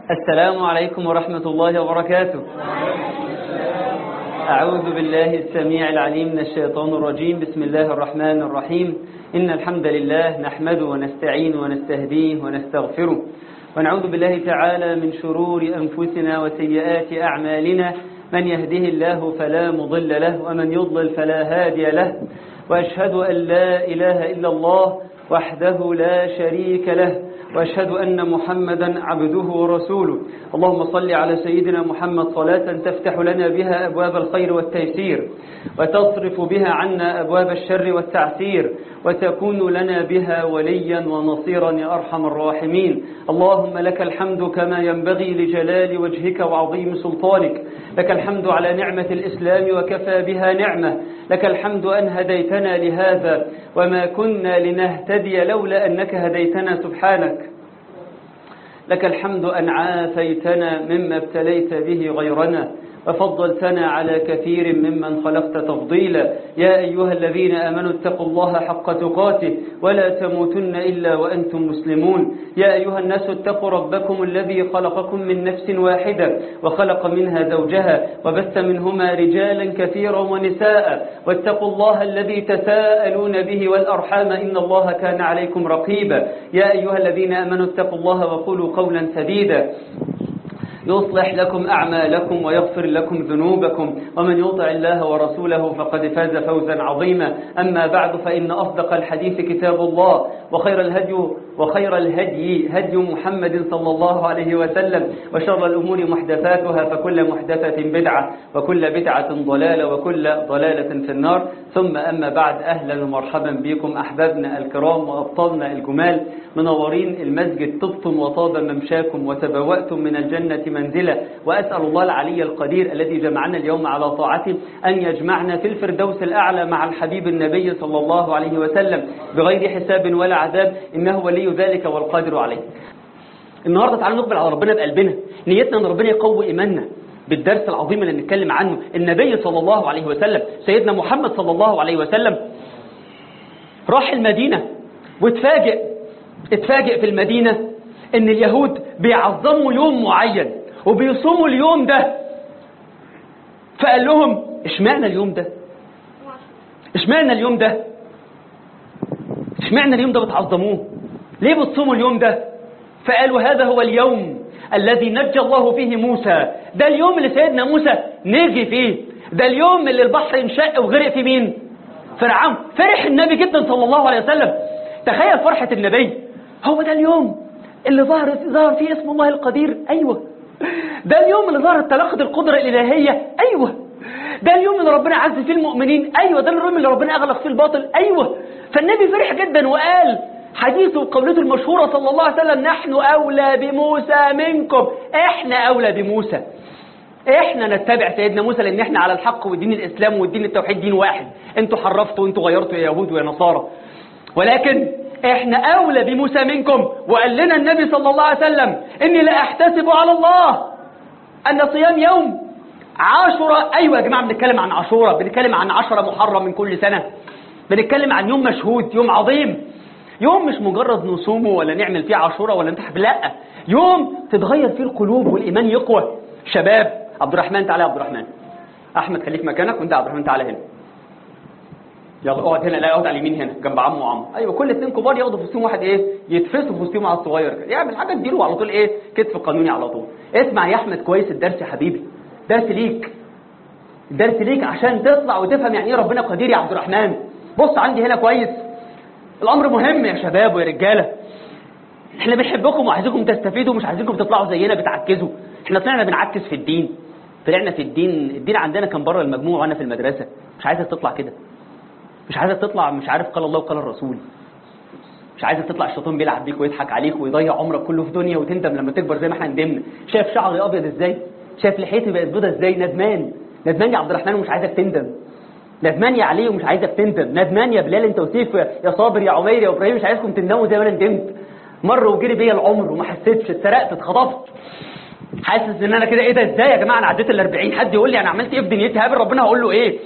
السلام عليكم ورحمة الله وبركاته أعوذ بالله السميع العليم من الشيطان الرجيم بسم الله الرحمن الرحيم إن الحمد لله نحمده ونستعين ونستهديه ونستغفره ونعوذ بالله تعالى من شرور أنفسنا وسيئات أعمالنا من يهده الله فلا مضل له ومن يضلل فلا هادي له وأشهد أن لا إله إلا الله وحده لا شريك له وأشهد أن محمدا عبده ورسوله اللهم صل على سيدنا محمد صلاة تفتح لنا بها أبواب الخير والتيسير وتصرف بها عنا أبواب الشر والتعسير وتكون لنا بها وليا ونصيرا يا أرحم الراحمين اللهم لك الحمد كما ينبغي لجلال وجهك وعظيم سلطانك لك الحمد على نعمة الإسلام وكفى بها نعمة لك الحمد أن هديتنا لهذا وما كنا لنهتدي لولا أنك هديتنا سبحانك لك الحمد أن عافيتنا مما ابتليت به غيرنا وفضلتنا على كثير ممن خلقت تفضيلا يا أيها الذين آمنوا اتقوا الله حق تقاته ولا تموتن إلا وأنتم مسلمون يا أيها الناس اتقوا ربكم الذي خلقكم من نفس واحدة وخلق منها زوجها وبث منهما رجالا كثيرا ونساء واتقوا الله الذي تساءلون به والأرحام إن الله كان عليكم رقيبا يا أيها الذين آمنوا اتقوا الله وقولوا قولا سديدا يصلح لكم أعمالكم ويغفر لكم ذنوبكم ومن يطع الله ورسوله فقد فاز فوزا عظيما أما بعد فإن أصدق الحديث كتاب الله وخير الهدي وخير الهدي هدي محمد صلى الله عليه وسلم وشر الأمور محدثاتها فكل محدثة بدعة وكل بدعة ضلالة وكل ضلالة في النار ثم أما بعد أهلا ومرحبا بكم أحبابنا الكرام وأبطالنا الجمال منورين المسجد طبتم وطاب ممشاكم وتبوأتم من الجنة منزلة وأسأل الله العلي القدير الذي جمعنا اليوم على طاعته أن يجمعنا في الفردوس الأعلى مع الحبيب النبي صلى الله عليه وسلم بغير حساب ولا عذاب إنه ولي ذلك والقادر عليه النهاردة تعالوا نقبل على ربنا بقلبنا نيتنا أن ربنا يقوي إيماننا بالدرس العظيم اللي نتكلم عنه النبي صلى الله عليه وسلم سيدنا محمد صلى الله عليه وسلم راح المدينة واتفاجئ اتفاجئ في المدينة ان اليهود بيعظموا يوم معين وبيصوموا اليوم ده فقال لهم اشمعنى اليوم ده اشمعنى اليوم ده اشمعنى اليوم ده بتعظموه ليه بتصوموا اليوم ده فقالوا هذا هو اليوم الذي نجى الله فيه موسى ده اليوم اللي سيدنا موسى نجي فيه ده اليوم اللي البحر انشق وغرق في مين فرعون فرح النبي جدا صلى الله عليه وسلم تخيل فرحة النبي هو ده اليوم اللي ظهر ظهر فيه اسم الله القدير ايوه ده اليوم اللي ظهرت تلقت القدرة الإلهية ايوه ده اليوم اللي ربنا عز فيه المؤمنين ايوه ده اليوم اللي ربنا اغلق فيه الباطل ايوه فالنبي فرح جدا وقال حديثه وقولته المشهورة صلى الله عليه وسلم نحن أولى بموسى منكم احنا أولى بموسى احنا نتبع سيدنا موسى لان احنا على الحق ودين الاسلام والدين التوحيد دين واحد انتوا حرفتوا انتوا غيرتوا يا يهود ويا نصارى ولكن احنا اولى بموسى منكم وقال لنا النبي صلى الله عليه وسلم اني لا احتسب على الله ان صيام يوم عاشوراء ايوه يا جماعه بنتكلم عن عاشوراء بنتكلم عن عشرة محرم من كل سنه بنتكلم عن يوم مشهود يوم عظيم يوم مش مجرد نصومه ولا نعمل فيه عاشوراء ولا نتحب لا يوم تتغير فيه القلوب والايمان يقوى شباب عبد الرحمن تعالى يا عبد الرحمن احمد خليك مكانك وانت عبد الرحمن تعالى هنا يلا اقعد هنا لا اقعد على اليمين هنا جنب عمه وعمه ايوه كل اتنين كبار ياخدوا في وسطهم واحد ايه يتفسوا في وسطهم على الصغير كده يعمل حاجه تديله على طول ايه كتف قانوني على طول اسمع يا احمد كويس الدرس يا حبيبي درس ليك درس ليك عشان تطلع وتفهم يعني ايه ربنا قدير يا عبد الرحمن بص عندي هنا كويس الامر مهم يا شباب ويا رجاله احنا بنحبكم وعايزينكم تستفيدوا مش عايزينكم تطلعوا زينا بتعكزوا احنا طلعنا بنعكس في الدين طلعنا في الدين الدين عندنا كان بره المجموع وانا في المدرسه مش عايزك تطلع كده مش عايزك تطلع مش عارف قال الله وقال الرسول مش عايزك تطلع الشيطان بيلعب بيك ويضحك عليك ويضيع عمرك كله في دنيا وتندم لما تكبر زي ما احنا ندمنا شايف شعري ابيض ازاي شايف لحيتي بقت بيضه ازاي ندمان ندمان يا عبد الرحمن ومش عايزك تندم ندمان يا علي ومش عايزك تندم ندمان يا بلال انت وسيف يا صابر يا عمير يا ابراهيم مش عايزكم تندموا زي ما انا ندمت مر وجري بيا العمر وما حسيتش اتسرقت اتخطفت حاسس ان انا كده ايه ده ازاي يا جماعه انا عديت ال 40 حد يقول لي انا عملت ايه في دنيتي هقابل ربنا هقول له ايه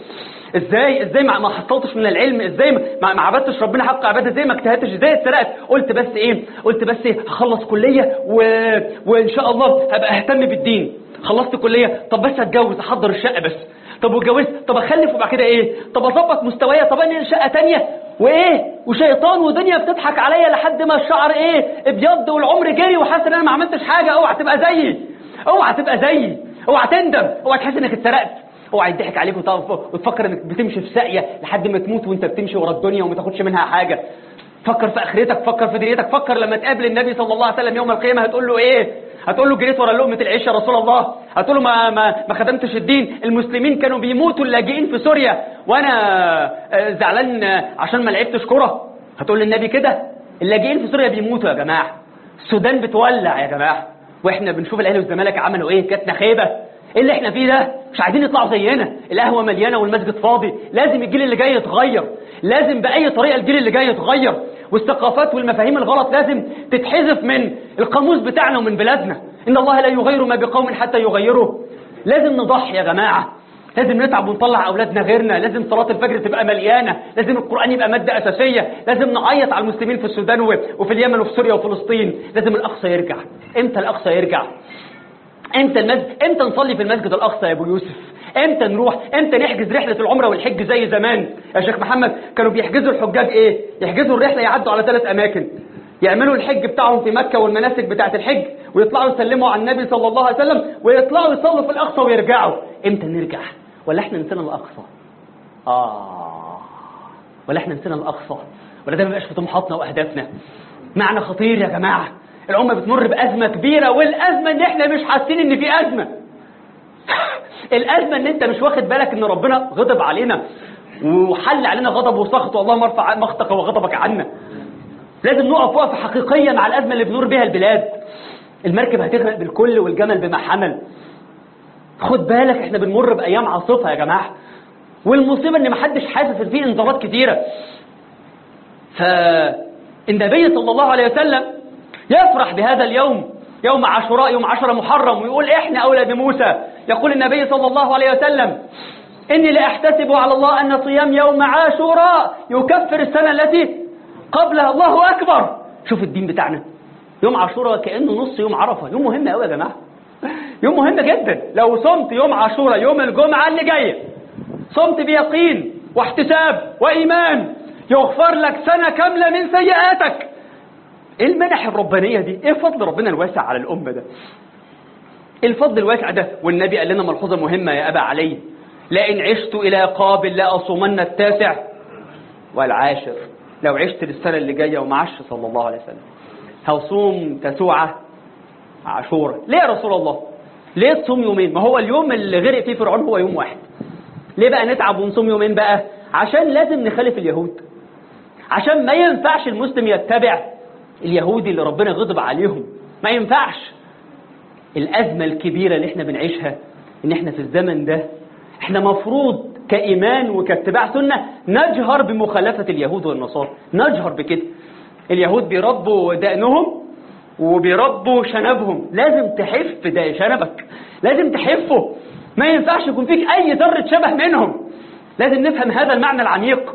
ازاي ازاي ما ما حصلتش من العلم ازاي ما ما عبدتش ربنا حق عباده ازاي ما اجتهدتش ازاي اتسرقت قلت بس ايه قلت بس ايه هخلص كليه و... وان شاء الله هبقى اهتم بالدين خلصت كليه طب بس اتجوز احضر الشقه بس طب واتجوزت طب اخلف وبعد كده ايه طب اظبط مستوايا طب انقل شقه تانية وايه وشيطان ودنيا بتضحك عليا لحد ما الشعر ايه ابيض والعمر جري وحاسس ان انا ما عملتش حاجه اوعى تبقى زيي اوعى تبقى زيي اوعى تندم اوعى تحس انك اتسرقت اوعى يضحك عليك وتقف وتفكر انك بتمشي في ساقيه لحد ما تموت وانت بتمشي ورا الدنيا وما تاخدش منها حاجه فكر في اخرتك فكر في دنيتك فكر لما تقابل النبي صلى الله عليه وسلم يوم القيامه هتقول له ايه هتقول له جريت ورا لقمه العيش يا رسول الله هتقول له ما ما ما خدمتش الدين المسلمين كانوا بيموتوا اللاجئين في سوريا وانا آه، زعلان آه، عشان ما لعبتش كره هتقول للنبي كده اللاجئين في سوريا بيموتوا يا جماعه السودان بتولع يا جماعه واحنا بنشوف الاهلي والزمالك عملوا ايه جاتنا خيبه ايه اللي احنا فيه ده مش عايزين يطلعوا زينا القهوه مليانه والمسجد فاضي لازم الجيل اللي جاي يتغير لازم باي طريقه الجيل اللي جاي يتغير والثقافات والمفاهيم الغلط لازم تتحذف من القاموس بتاعنا ومن بلادنا ان الله لا يغير ما بقوم حتى يغيروا لازم نضحي يا جماعه لازم نتعب ونطلع اولادنا غيرنا لازم صلاه الفجر تبقى مليانه لازم القران يبقى ماده اساسيه لازم نعيط على المسلمين في السودان و- وفي اليمن وفي سوريا وفلسطين لازم الاقصى يرجع امتى الاقصى يرجع امتى المسجد امتى نصلي في المسجد الاقصى يا ابو يوسف امتى نروح امتى نحجز رحله العمره والحج زي زمان يا شيخ محمد كانوا بيحجزوا الحجاج ايه يحجزوا الرحله يعدوا على ثلاث اماكن يعملوا الحج بتاعهم في مكه والمناسك بتاعه الحج ويطلعوا يسلموا على النبي صلى الله عليه وسلم ويطلعوا يصلوا في الاقصى ويرجعوا امتى نرجع ولا احنا نسينا الاقصى اه ولا احنا نسينا الاقصى ولا ده ما بقاش في طموحاتنا واهدافنا معنى خطير يا جماعه الامه بتمر بازمه كبيره والازمه ان احنا مش حاسين ان في ازمه الازمه ان انت مش واخد بالك ان ربنا غضب علينا وحل علينا غضب وسخط اللهم ارفع مقتك وغضبك عنا لازم نقف وقفه حقيقيه مع الازمه اللي بنور بيها البلاد المركب هتغرق بالكل والجمل بما حمل خد بالك احنا بنمر بايام عاصفه يا جماعه والمصيبه ان محدش حاسس ان في انذارات كتيره فالنبي صلى الله عليه وسلم يفرح بهذا اليوم يوم عاشوراء يوم عشرة محرم ويقول احنا اولى بموسى يقول النبي صلى الله عليه وسلم اني لاحتسب على الله ان صيام يوم عاشوراء يكفر السنه التي قبلها الله اكبر شوف الدين بتاعنا يوم عاشوراء كانه نص يوم عرفه يوم مهم قوي يا جماعه يوم مهم جدا لو صمت يوم عاشوراء يوم الجمعه اللي جايه صمت بيقين واحتساب وايمان يغفر لك سنه كامله من سيئاتك ايه المنح الربانيه دي ايه فضل ربنا الواسع على الامه ده ايه الفضل الواسع ده والنبي قال لنا ملحوظه مهمه يا ابا علي لئن عشت الى قابل لاصومن التاسع والعاشر لو عشت للسنه اللي جايه وما عاش صلى الله عليه وسلم هصوم تسوعه عاشوره ليه يا رسول الله ليه تصوم يومين ما هو اليوم اللي غرق فيه فرعون هو يوم واحد ليه بقى نتعب ونصوم يومين بقى عشان لازم نخالف اليهود عشان ما ينفعش المسلم يتبع اليهودي اللي ربنا غضب عليهم ما ينفعش الأزمة الكبيرة اللي احنا بنعيشها ان احنا في الزمن ده احنا مفروض كإيمان وكاتباع سنة نجهر بمخالفة اليهود والنصارى نجهر بكده اليهود بيربوا دقنهم وبيربوا شنبهم لازم تحف ده شنبك لازم تحفه ما ينفعش يكون فيك أي ذرة شبه منهم لازم نفهم هذا المعنى العميق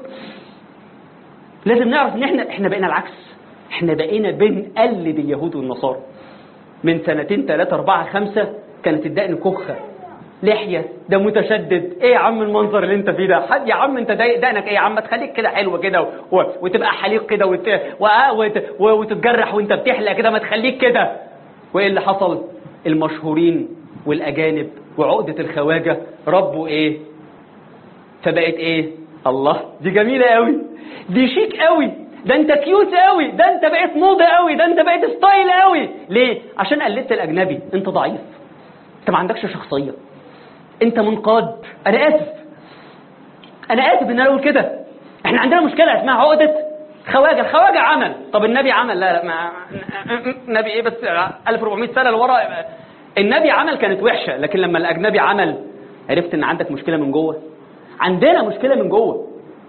لازم نعرف ان احنا احنا بقينا العكس احنا بقينا بنقلد اليهود والنصارى من سنتين ثلاثة أربعة خمسة كانت الدقن كخة لحية ده متشدد ايه يا عم المنظر اللي انت فيه ده حد يا عم انت ضايق دقنك ايه يا عم ما تخليك كده حلو كده و... وتبقى حليق كده وت... و... وت... و... وتتجرح وانت بتحلق كده ما تخليك كده وايه اللي حصل المشهورين والاجانب وعقدة الخواجة ربوا ايه فبقت ايه الله دي جميلة قوي دي شيك قوي ده انت كيوت قوي ده انت بقيت موضة قوي ده انت بقيت ستايل قوي ليه عشان قلدت الاجنبي انت ضعيف انت ما عندكش شخصية انت منقاد انا اسف انا اسف ان انا اقول كده احنا عندنا مشكلة اسمها عقدة خواجة الخواجة عمل طب النبي عمل لا لا ما النبي ايه بس 1400 سنة لورا النبي عمل كانت وحشة لكن لما الاجنبي عمل عرفت ان عندك مشكلة من جوه عندنا مشكلة من جوه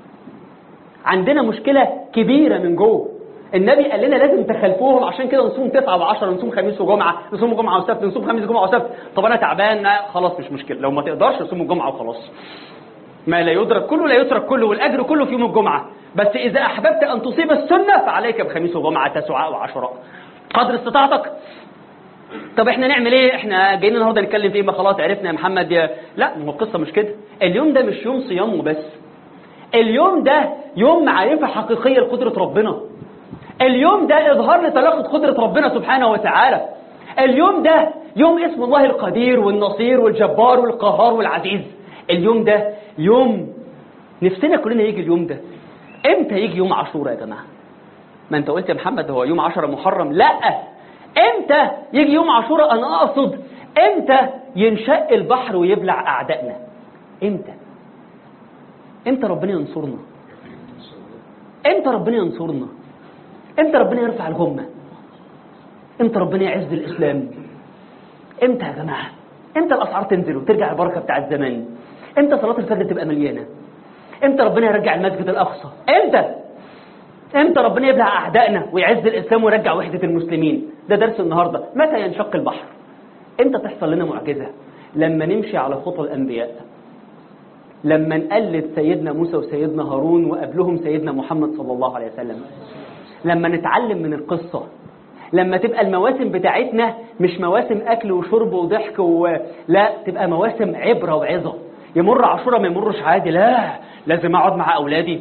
عندنا مشكلة كبيرة من جوه النبي قال لنا لازم تخلفوهم عشان كده نصوم تسعة وعشرة نصوم خميس وجمعة نصوم جمعة وسبت نصوم خميس وجمعة وسبت طب أنا تعبان لا، خلاص مش مشكلة لو ما تقدرش نصوم الجمعة وخلاص ما لا يدرك كله لا يترك كله والأجر كله في يوم الجمعة بس إذا أحببت أن تصيب السنة فعليك بخميس وجمعة تسعاء وعشراء قدر استطاعتك طب احنا نعمل ايه احنا جايين النهارده نتكلم في ايه ما خلاص عرفنا يا محمد يا لا ما هو القصه مش كده اليوم ده مش يوم صيام وبس اليوم ده يوم معرفه حقيقيه لقدره ربنا اليوم ده اظهار لتلاقة قدره ربنا سبحانه وتعالى اليوم ده يوم اسم الله القدير والنصير والجبار والقهار والعزيز اليوم ده يوم نفسنا كلنا يجي اليوم ده امتى يجي يوم عاشوراء يا جماعه ما انت قلت يا محمد هو يوم 10 محرم لا امتى يجي يوم عاشوراء انا اقصد امتى ينشق البحر ويبلع اعدائنا امتى امتى ربنا ينصرنا امتى ربنا ينصرنا امتى ربنا يرفع الغمه امتى ربنا يعز الاسلام امتى يا جماعه امتى الاسعار تنزل وترجع البركه بتاع الزمان امتى صلاه الفجر تبقى مليانه امتى ربنا يرجع المسجد الاقصى امتى امتى ربنا يبلع اعدائنا ويعز الاسلام ويرجع وحده المسلمين ده درس النهارده متى ينشق البحر امتى تحصل لنا معجزه لما نمشي على خطى الانبياء لما نقلد سيدنا موسى وسيدنا هارون وقبلهم سيدنا محمد صلى الله عليه وسلم لما نتعلم من القصه لما تبقى المواسم بتاعتنا مش مواسم اكل وشرب وضحك و... لا تبقى مواسم عبره وعظه يمر عاشوراء ما يمرش عادي لا لازم اقعد مع اولادي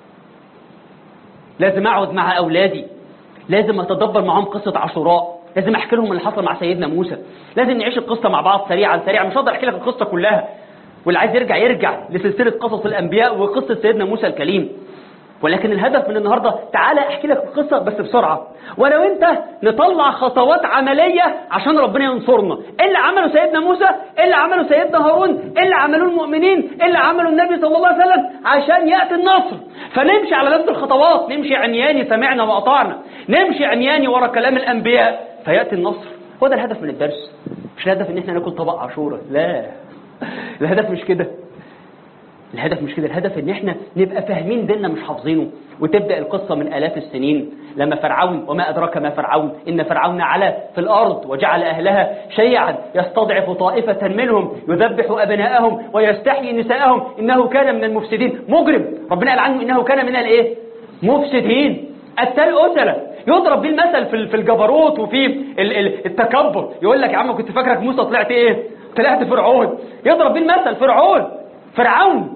لازم اقعد مع اولادي لازم اتدبر معاهم قصه عاشوراء لازم احكي لهم اللي حصل مع سيدنا موسى لازم نعيش القصه مع بعض سريعا سريعا مش هقدر احكي لك القصه كلها واللي عايز يرجع يرجع لسلسله قصص الانبياء وقصه سيدنا موسى الكليم ولكن الهدف من النهارده تعالى احكي لك القصه بس بسرعه ولو انت نطلع خطوات عمليه عشان ربنا ينصرنا ايه اللي عمله سيدنا موسى ايه اللي عمله سيدنا هارون ايه اللي عملوه المؤمنين ايه اللي عمله النبي صلى الله عليه وسلم عشان ياتي النصر فنمشي على نفس الخطوات نمشي عمياني سمعنا واطعنا نمشي عمياني ورا كلام الانبياء فياتي النصر هو ده الهدف من الدرس مش الهدف ان احنا ناكل طبق عاشوره لا الهدف مش كده الهدف مش كده الهدف ان احنا نبقى فاهمين ديننا مش حافظينه وتبدا القصه من الاف السنين لما فرعون وما ادراك ما فرعون ان فرعون علا في الارض وجعل اهلها شيعا يستضعف طائفه منهم يذبح ابناءهم ويستحيي نساءهم انه كان من المفسدين مجرم ربنا قال عنه انه كان من الايه مفسدين التل أسلة يضرب بيه المثل في في الجبروت وفي التكبر يقول لك يا عم كنت فاكرك موسى طلعت ايه طلعت فرعون يضرب بيه المثل فرعون فرعون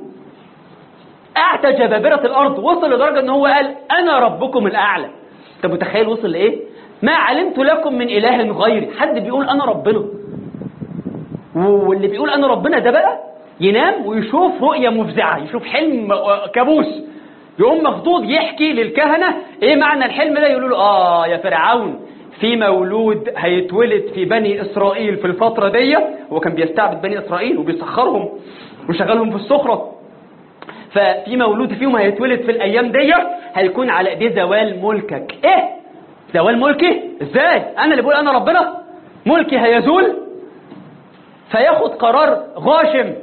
اعتى جبابرة الارض وصل لدرجة ان هو قال انا ربكم الاعلى انت متخيل وصل لايه ما علمت لكم من اله غيري حد بيقول انا ربنا واللي بيقول انا ربنا ده بقى ينام ويشوف رؤية مفزعة يشوف حلم كابوس يقوم مخضوض يحكي للكهنة ايه معنى الحلم ده يقولوا له اه يا فرعون في مولود هيتولد في بني اسرائيل في الفترة دي هو كان بيستعبد بني اسرائيل وبيسخرهم وشغلهم في السخرة ففي مولود فيهم هيتولد في الايام دي هيكون على ايديه زوال ملكك ايه زوال ملكي ازاي انا اللي بقول انا ربنا ملكي هيزول فياخد قرار غاشم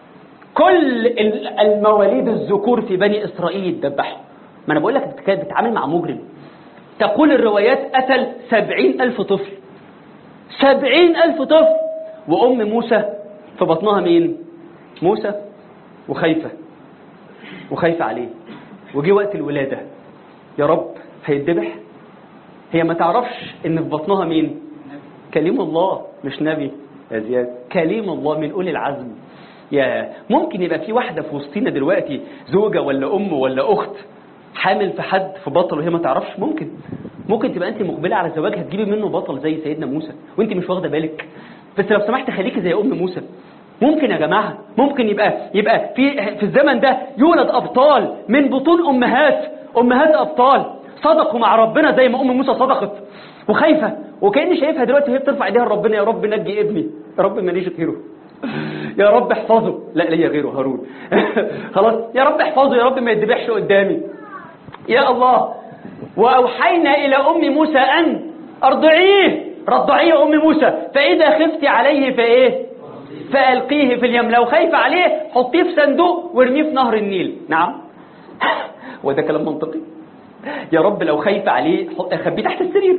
كل المواليد الذكور في بني اسرائيل يتذبحوا ما انا بقول لك كانت بتتعامل مع مجرم تقول الروايات قتل سبعين ألف طفل سبعين ألف طفل وأم موسى في بطنها مين موسى وخايفة وخايفة عليه وجي وقت الولادة يا رب هيتذبح هي ما تعرفش ان في بطنها مين كليم الله مش نبي يا زياد كليم الله من أولي العزم يا ممكن يبقى في واحدة في وسطينا دلوقتي زوجة ولا أم ولا أخت حامل في حد في بطل وهي ما تعرفش ممكن ممكن تبقى انت مقبله على الزواج هتجيبي منه بطل زي سيدنا موسى وانت مش واخده بالك بس لو سمحت خليكي زي ام موسى ممكن يا جماعه ممكن يبقى يبقى في في الزمن ده يولد ابطال من بطون امهات امهات ابطال صدقوا مع ربنا زي ما ام موسى صدقت وخايفه وكاني شايفها دلوقتي وهي بترفع ايديها لربنا يا رب نجي ابني يا رب ماليش غيره يا رب احفظه لا ليا غيره هارون خلاص يا رب احفظه يا رب ما يتذبحش قدامي يا الله وأوحينا إلى أم موسى أن أرضعيه رضعيه أم موسى فإذا خفت عليه فإيه فألقيه في اليم لو خايف عليه حطيه في صندوق وارميه في نهر النيل نعم وده كلام منطقي يا رب لو خايف عليه خبيه تحت السرير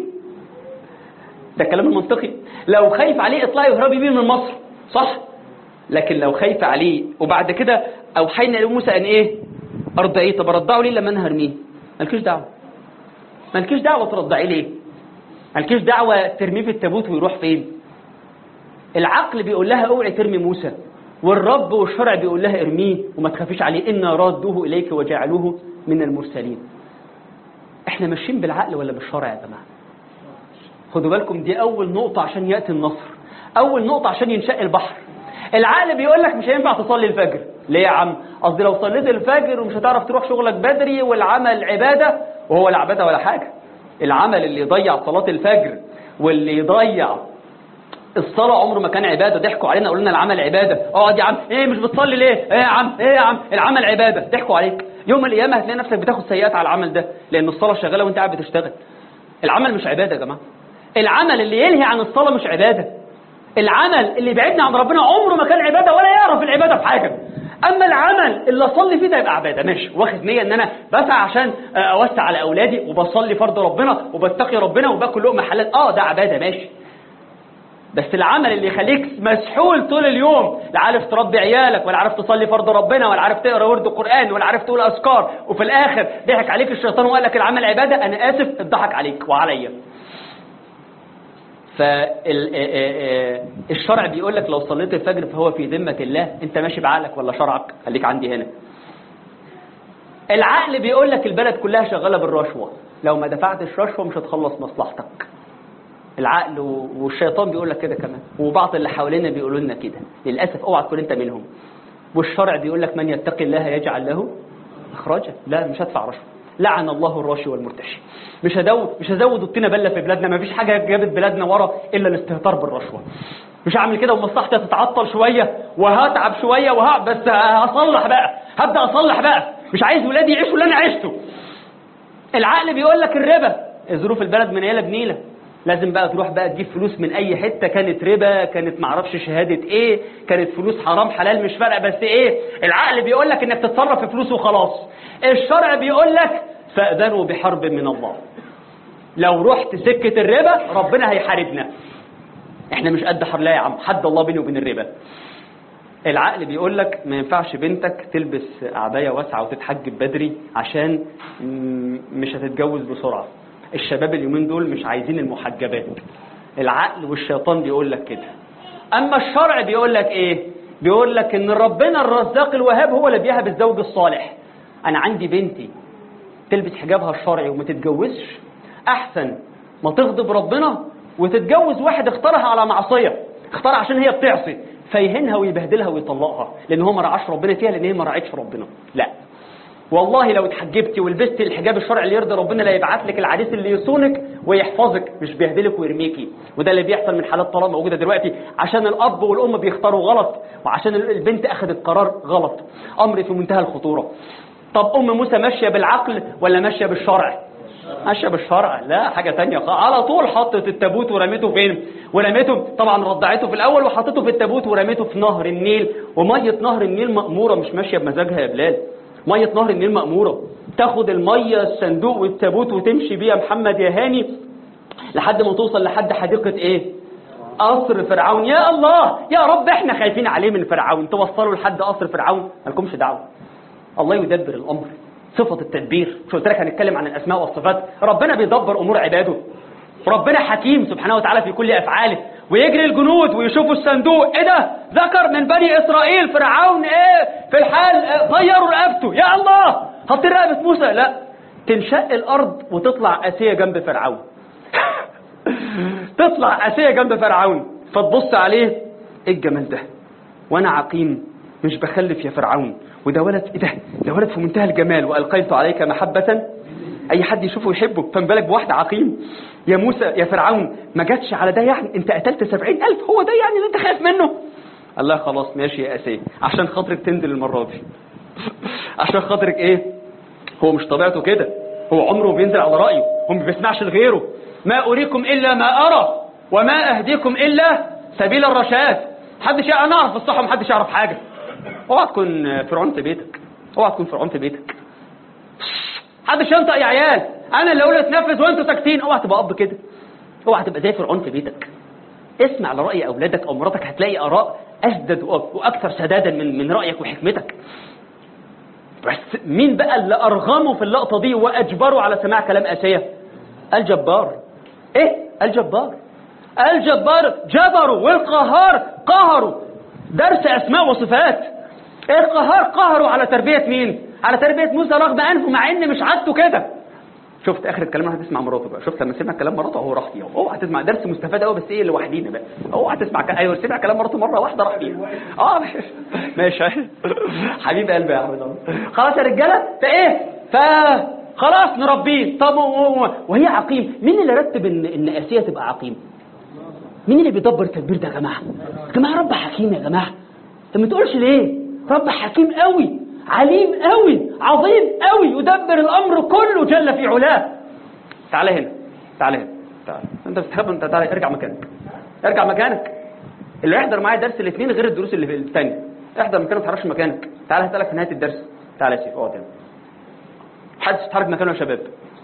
ده كلام المنطقي لو خايف عليه اطلعي واهربي بيه من مصر صح لكن لو خايف عليه وبعد كده اوحينا الى موسى ان ايه ارضعيه طب ارضعه ليه لما انا هرميه مالكيش دعوه مالكيش دعوه ترضعيه ليه مالكيش دعوه ترميه في التابوت ويروح فين العقل بيقول لها اوعي ترمي موسى والرب والشرع بيقول لها ارميه وما تخافيش عليه إنا رادوه إليك وجعلوه من المرسلين احنا ماشيين بالعقل ولا بالشرع يا جماعة خدوا بالكم دي أول نقطة عشان يأتي النصر أول نقطة عشان ينشق البحر العقل بيقول لك مش هينفع تصلي الفجر ليه يا عم قصدي لو صليت الفجر ومش هتعرف تروح شغلك بدري والعمل عبادة وهو لا عبادة ولا حاجة العمل اللي يضيع صلاة الفجر واللي يضيع الصلاة عمره ما كان عبادة ضحكوا علينا قالوا لنا العمل عبادة اقعد يا عم ايه مش بتصلي ليه ايه يا عم ايه يا عم العمل عبادة ضحكوا عليك يوم القيامة هتلاقي نفسك بتاخد سيئات على العمل ده لأن الصلاة شغالة وانت قاعد بتشتغل العمل مش عبادة يا جماعة العمل اللي يلهي عن الصلاة مش عبادة العمل اللي يبعدنا عن ربنا عمره ما كان عبادة ولا يعرف العبادة في حاجة اما العمل اللي اصلي فيه ده يبقى عباده ماشي واخد نيه ان انا بسعى عشان اوسع على اولادي وبصلي فرض ربنا وبتقي ربنا وباكل لقمه حلال اه ده عباده ماشي بس العمل اللي يخليك مسحول طول اليوم لا عارف تربي عيالك ولا عارف تصلي فرض ربنا ولا عارف تقرا ورد القران ولا عارف تقول اذكار وفي الاخر ضحك عليك الشيطان وقال لك العمل عباده انا اسف اتضحك عليك وعليا فالشرع بيقول لك لو صليت الفجر فهو في ذمة الله انت ماشي بعقلك ولا شرعك خليك عندي هنا العقل بيقول لك البلد كلها شغالة بالرشوة لو ما دفعتش رشوة مش هتخلص مصلحتك العقل والشيطان بيقول لك كده كمان وبعض اللي حوالينا بيقولوا لنا كده للأسف اوعى تكون انت منهم والشرع بيقول لك من يتقي الله يجعل له اخراجا لا مش هدفع رشوة لعن الله الراشي والمرتشي مش هزود مش هزود الطينه بله في بلادنا ما فيش حاجه جابت بلادنا ورا الا الاستهتار بالرشوه مش هعمل كده ومصلحتي هتتعطل شويه وهتعب شويه وه... بس هصلح بقى هبدا اصلح بقى مش عايز ولادي يعيشوا اللي انا عشته العقل بيقول لك الربا ظروف البلد منيله بنيله لازم بقى تروح بقى تجيب فلوس من اي حته كانت ربا كانت معرفش شهاده ايه كانت فلوس حرام حلال مش فارقه بس ايه العقل بيقول لك انك تتصرف في فلوس وخلاص الشرع بيقول لك فاذنوا بحرب من الله لو رحت سكه الربا ربنا هيحاربنا احنا مش قد حرلا يا عم حد الله بيني وبين الربا العقل بيقول لك ما ينفعش بنتك تلبس عبايه واسعه وتتحجب بدري عشان مش هتتجوز بسرعه الشباب اليومين دول مش عايزين المحجبات العقل والشيطان بيقول لك كده اما الشرع بيقول لك ايه بيقول لك ان ربنا الرزاق الوهاب هو اللي بيهب الزوج الصالح انا عندي بنتي تلبس حجابها الشرعي وما تتجوزش احسن ما تغضب ربنا وتتجوز واحد اختارها على معصيه اختارها عشان هي بتعصي فيهنها ويبهدلها ويطلقها لان هو ما رعاش ربنا فيها لان هي ما راعتش ربنا لا والله لو اتحجبتي ولبستي الحجاب الشرعي اللي يرضي ربنا لا يبعت لك العريس اللي يصونك ويحفظك مش بيهدلك ويرميكي وده اللي بيحصل من حالات طلاق موجوده دلوقتي عشان الاب والام بيختاروا غلط وعشان البنت اخذت قرار غلط امر في منتهى الخطوره طب ام موسى ماشيه بالعقل ولا ماشيه بالشرع ماشيه بالشرع لا حاجه تانية على طول حطت التابوت ورميته فين ورميته طبعا رضعته في الاول وحطته في التابوت ورميته في نهر النيل وميه نهر النيل ماموره مش ماشيه بمزاجها يا بلال ميه نهر النيل ماموره تاخد الميه الصندوق والتابوت وتمشي بيها محمد يا هاني لحد ما توصل لحد حديقه ايه قصر فرعون يا الله يا رب احنا خايفين عليه من فرعون توصلوا لحد قصر فرعون مالكمش دعوه الله يدبر الامر صفة التدبير مش قلت لك هنتكلم عن الأسماء والصفات ربنا بيدبر أمور عباده ربنا حكيم سبحانه وتعالى في كل أفعاله ويجري الجنود ويشوفوا الصندوق ايه ده ذكر من بني إسرائيل فرعون ايه في الحال إيه طيروا رقبته يا الله هطير رقبة موسى لا تنشق الأرض وتطلع آسية جنب فرعون تطلع آسية جنب فرعون فتبص عليه ايه الجمال ده وانا عقيم مش بخلف يا فرعون وده ولد ايه ده ده ولد في منتهى الجمال والقيت عليك محبه اي حد يشوفه يحبه فما بالك بواحد عقيم يا موسى يا فرعون ما جاتش على ده يعني انت قتلت سبعين الف هو ده يعني اللي انت خايف منه الله خلاص ماشي يا اسيه عشان خاطرك تنزل المره دي عشان خاطرك ايه هو مش طبيعته كده هو عمره بينزل على رايه هو ما بيسمعش لغيره ما اريكم الا ما ارى وما اهديكم الا سبيل الرشاد محدش انا اعرف الصح ومحدش يعرف حاجه اوعى تكون فرعون في بيتك اوعى تكون فرعون في بيتك محدش ينطق يا عيال انا اللي اقول اتنفذ وانتوا ساكتين اوعى تبقى اب كده اوعى تبقى زي فرعون في بيتك اسمع لراي اولادك او مراتك هتلاقي اراء اشدد واكثر سدادا من من رايك وحكمتك بس مين بقى اللي أرغمه في اللقطة دي وأجبره على سماع كلام آسية الجبار إيه الجبار الجبار جبروا والقهار قهروا درس أسماء وصفات القهار قهروا على تربية مين على تربية موسى رغم أنفه مع إن مش عادته كده شفت اخر الكلام هتسمع مراته بقى شفت لما سمع كلام مراته هو راح فيها اوعى تسمع درس مستفاد قوي بس ايه لوحدينا بقى اوعى تسمع ك... ايوه سمع كلام مراته مره واحده راح فيها اه ماشي حبيب قلبي يا احمد الله خلاص يا رجاله فايه ف خلاص نربيه طب و- و- وهي عقيم مين اللي رتب ان ان اسيه تبقى عقيم مين اللي بيدبر التدبير ده يا جماعه يا جماعه رب حكيم يا جماعه انت ما تقولش ليه رب حكيم قوي عليم قوي عظيم قوي يدبر الامر كله جل في علاه تعالى هنا تعالى هنا تعالى انت بتستخبى انت تعالى ارجع مكانك ارجع مكانك اللي يحضر معايا درس الاثنين غير الدروس اللي في الثانيه احضر مكانك ما تتحركش مكانك تعالى هسالك في نهايه الدرس تعالى يا سيف اقعد هنا محدش يتحرك مكانه يا شباب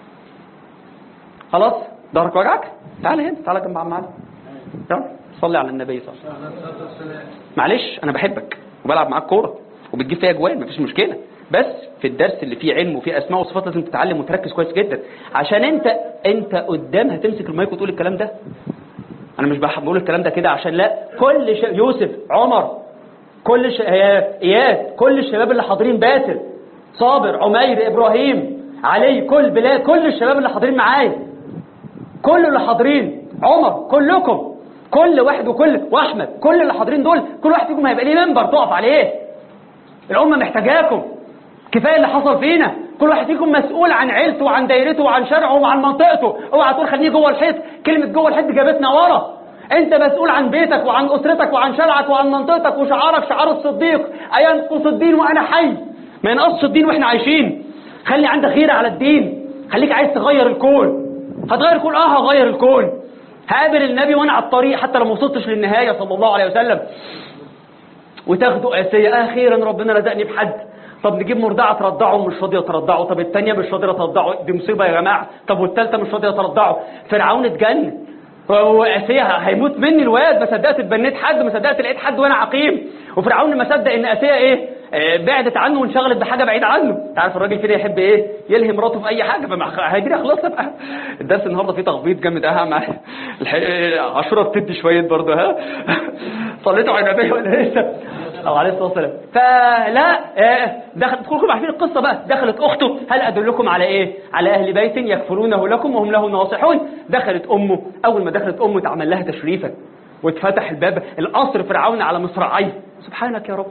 خلاص ظهرك وجعك تعالى هنا تعالى جنب عم علي يلا صلي على النبي صلى الله عليه وسلم معلش انا بحبك وبلعب معاك كوره وبتجيب فيها اجوان مفيش مشكله بس في الدرس اللي فيه علم وفيه اسماء وصفات لازم تتعلم وتركز كويس جدا عشان انت انت قدام هتمسك المايك وتقول الكلام ده انا مش بحب بقول الكلام ده كده عشان لا كل ش... يوسف عمر كل ش... اياد كل الشباب اللي حاضرين باسل صابر عمير ابراهيم علي كل بلاد كل الشباب اللي حاضرين معايا كل اللي حاضرين عمر كلكم كل واحد وكل واحمد كل اللي حاضرين دول كل واحد فيكم هيبقى ليه منبر تقف عليه الامه محتاجاكم كفايه اللي حصل فينا كل واحد فيكم مسؤول عن عيلته وعن دايرته وعن شرعه وعن منطقته اوعى تقول خليه جوه الحيط كلمه جوه الحيط جابتنا ورا انت مسؤول عن بيتك وعن اسرتك وعن شرعك وعن منطقتك وشعارك شعار الصديق اينقص الدين وانا حي ما ينقصش الدين واحنا عايشين خلي عندك غيره على الدين خليك عايز تغير الكون هتغير الكون اه هغير الكون هقابل النبي وانا على الطريق حتى لو ما وصلتش للنهايه صلى الله عليه وسلم وتاخدوا آسية أخيرا ربنا رزقني بحد طب نجيب مرضعة ترضعه مش راضية ترضعه طب التانية مش راضية ترضعه دي مصيبة يا جماعة طب والتالتة مش راضية ترضعه فرعون اتجنن وآسية هيموت مني الواد ما صدقت اتبنيت حد ما صدقت لقيت حد وانا عقيم وفرعون ما صدق ان آسية ايه آه، بعدت عنه وانشغلت بحاجه بعيد عنه انت عارف الراجل كده يحب ايه يلهي مراته في اي حاجه فما هيجري خلاص بقى الدرس النهارده فيه تخبيط جامد اه مع الح- عاشوره بتدي شويه برضه ها صليتوا على النبي ولا لسه او عليه الصلاه والسلام فلا آه، دخلت كلكم عارفين القصه بقى دخلت اخته هل ادلكم على ايه على اهل بيت يكفرونه لكم وهم له ناصحون دخلت امه اول ما دخلت امه اتعمل لها تشريفا واتفتح الباب القصر فرعون على مصراعيه سبحانك يا رب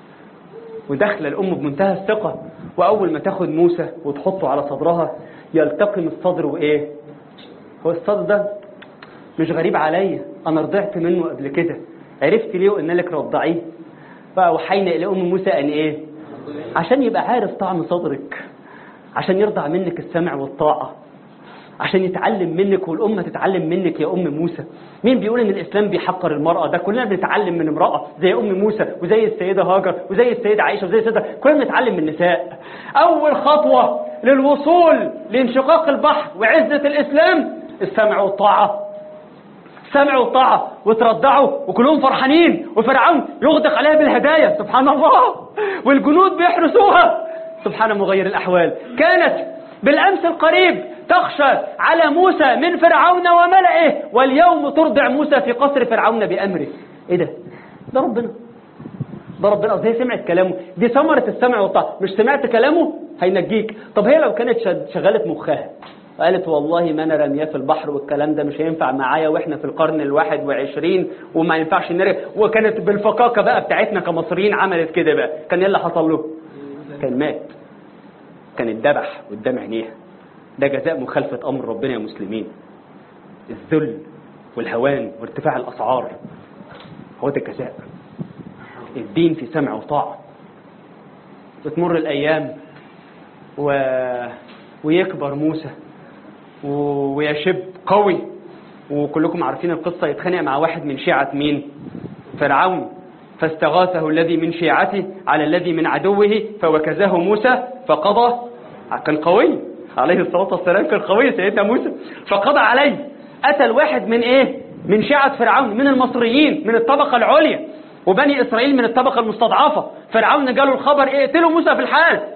وداخله الام بمنتهى الثقه واول ما تاخد موسى وتحطه على صدرها يلتقم الصدر وايه هو الصدر ده مش غريب عليا انا رضعت منه قبل كده عرفت ليه وقلنا لك رضعيه فاوحينا الى ام موسى ان ايه عشان يبقى عارف طعم صدرك عشان يرضع منك السمع والطاعه عشان يتعلم منك والأمة تتعلم منك يا أم موسى مين بيقول إن الإسلام بيحقر المرأة ده كلنا بنتعلم من امرأة زي أم موسى وزي السيدة هاجر وزي السيدة عائشة وزي السيدة كلنا بنتعلم من النساء أول خطوة للوصول لانشقاق البحر وعزة الإسلام السمع والطاعة السمع والطاعة وترضعوا وكلهم فرحانين وفرعون يغدق عليها بالهدايا سبحان الله والجنود بيحرسوها سبحان مغير الأحوال كانت بالأمس القريب تخشى على موسى من فرعون وملئه واليوم ترضع موسى في قصر فرعون بأمره ايه ده ده ربنا ده ربنا أصل هي سمعت كلامه دي ثمرة السمع والطاعة مش سمعت كلامه هينجيك طب هي لو كانت شد- شغلت مخها قالت والله ما انا رمياه في البحر والكلام ده مش هينفع معايا واحنا في القرن الواحد وعشرين وما ينفعش نرجع وكانت بالفقاقه بقى بتاعتنا كمصريين عملت كده بقى كان ايه اللي حصل له؟ كان مات كان اتذبح قدام عينيها ده جزاء مخالفة أمر ربنا يا مسلمين الذل والهوان وارتفاع الأسعار هو ده الجزاء الدين في سمع وطاعة وتمر الأيام و... ويكبر موسى و... ويشب قوي وكلكم عارفين القصة يتخانق مع واحد من شيعة مين فرعون فاستغاثه الذي من شيعته على الذي من عدوه فوكزه موسى فقضى كان قوي عليه الصلاة والسلام كان قوي سيدنا موسى فقضى عليه أتى الواحد من إيه من شيعة فرعون من المصريين من الطبقة العليا وبني إسرائيل من الطبقة المستضعفة فرعون جاله الخبر إيه اقتلوا موسى في الحال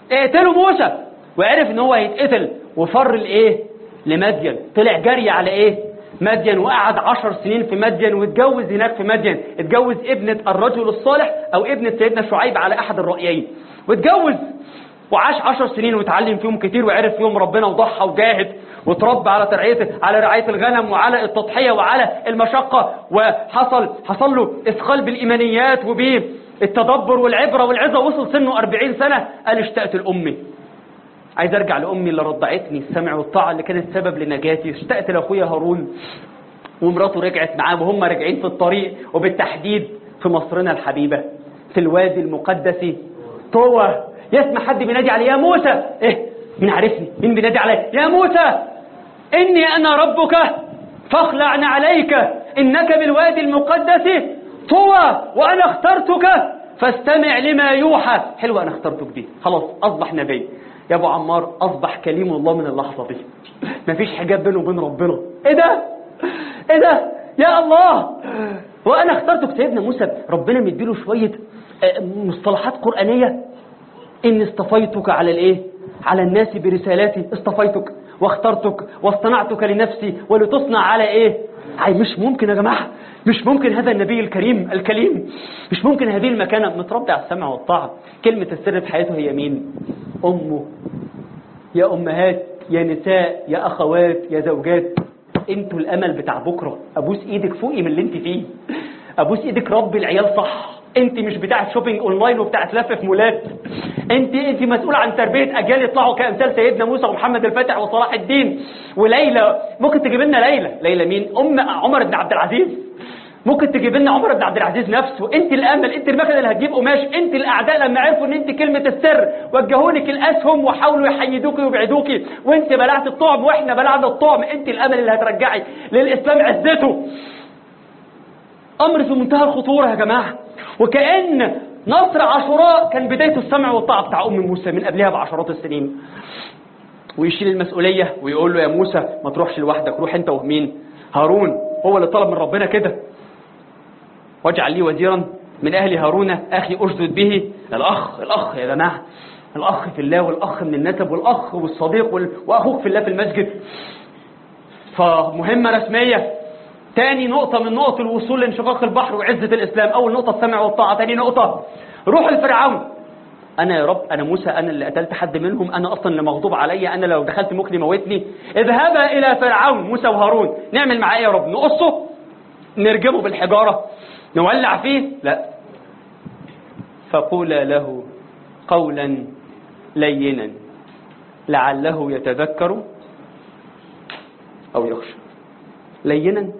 اقتلوا موسى وعرف ان هو هيتقتل وفر لايه لمدين طلع جري على ايه مدين وقعد عشر سنين في مدين واتجوز هناك في مدين اتجوز ابنة الرجل الصالح او ابنة سيدنا شعيب على احد الرأيين واتجوز وعاش عشر سنين واتعلم فيهم كتير وعرف فيهم ربنا وضحى وجاهد وتربى على ترعية على رعاية الغنم وعلى التضحية وعلى المشقة وحصل حصل له إثقال بالإيمانيات وبالتدبر والعبرة والعظة وصل سنه 40 سنة قال اشتقت لأمي عايز ارجع لامي اللي رضعتني السمع والطاعه اللي كانت سبب لنجاتي اشتقت لاخويا هارون ومراته رجعت معاه وهم راجعين في الطريق وبالتحديد في مصرنا الحبيبه في الوادي المقدس طوى يسمع حد بينادي عليه يا موسى ايه مين عارفني مين بينادي عليا يا موسى اني انا ربك فاخلع عليك انك بالوادي المقدس طوى وانا اخترتك فاستمع لما يوحى حلوه انا اخترتك دي خلاص اصبح نبي يا ابو عمار اصبح كليم الله من اللحظه دي مفيش حجاب بينه وبين ربنا ايه ده ايه ده يا الله وانا اخترتك سيدنا موسى ربنا مديله شويه مصطلحات قرانيه اني اصطفيتك على الايه على الناس برسالاتي اصطفيتك واخترتك واصطنعتك لنفسي ولتصنع على ايه عاي مش ممكن يا جماعه مش ممكن هذا النبي الكريم الكليم مش ممكن هذه المكانة متربي على السمع والطاعة كلمة السر في حياته هي مين أمه يا أمهات يا نساء يا أخوات يا زوجات انتوا الأمل بتاع بكرة أبوس إيدك فوقي من اللي انت فيه أبوس إيدك ربي العيال صح انت مش بتاعه شوبينج اونلاين وبتاعه لف في مولات انت انت مسؤوله عن تربيه اجيال يطلعوا كامثال سيدنا موسى ومحمد الفاتح وصلاح الدين وليلى ممكن تجيب لنا ليلى ليلى مين ام عمر بن عبد العزيز ممكن تجيب لنا عمر بن عبد العزيز نفسه انت الامل انت المكنه اللي هتجيب قماش انت الاعداء لما عرفوا ان انت كلمه السر وجهوا لك الاسهم وحاولوا يحيدوكي ويبعدوكي وانت بلعت الطعم واحنا بلعنا الطعم انت الامل اللي هترجعي للاسلام عزته امر في منتهى الخطوره يا جماعه وكأن نصر عاشوراء كان بداية السمع والطاعة بتاع أم موسى من قبلها بعشرات السنين ويشيل المسؤولية ويقول له يا موسى ما تروحش لوحدك روح انت ومين هارون هو اللي طلب من ربنا كده واجعل لي وزيرا من أهل هارون أخي أشدد به الأخ الأخ يا جماعة الأخ في الله والأخ من النسب والأخ والصديق وال... وأخوك في الله في المسجد فمهمة رسمية تاني نقطة من نقط الوصول لانشقاق البحر وعزة الإسلام أول نقطة السمع والطاعة تاني نقطة روح لفرعون أنا يا رب أنا موسى أنا اللي قتلت حد منهم أنا أصلا اللي مغضوب عليا أنا لو دخلت ممكن يموتني اذهبا إلى فرعون موسى وهارون نعمل معاه إيه يا رب نقصه نرجمه بالحجارة نولع فيه لا فقولا له قولا لينا لعله يتذكر أو يخشى لينا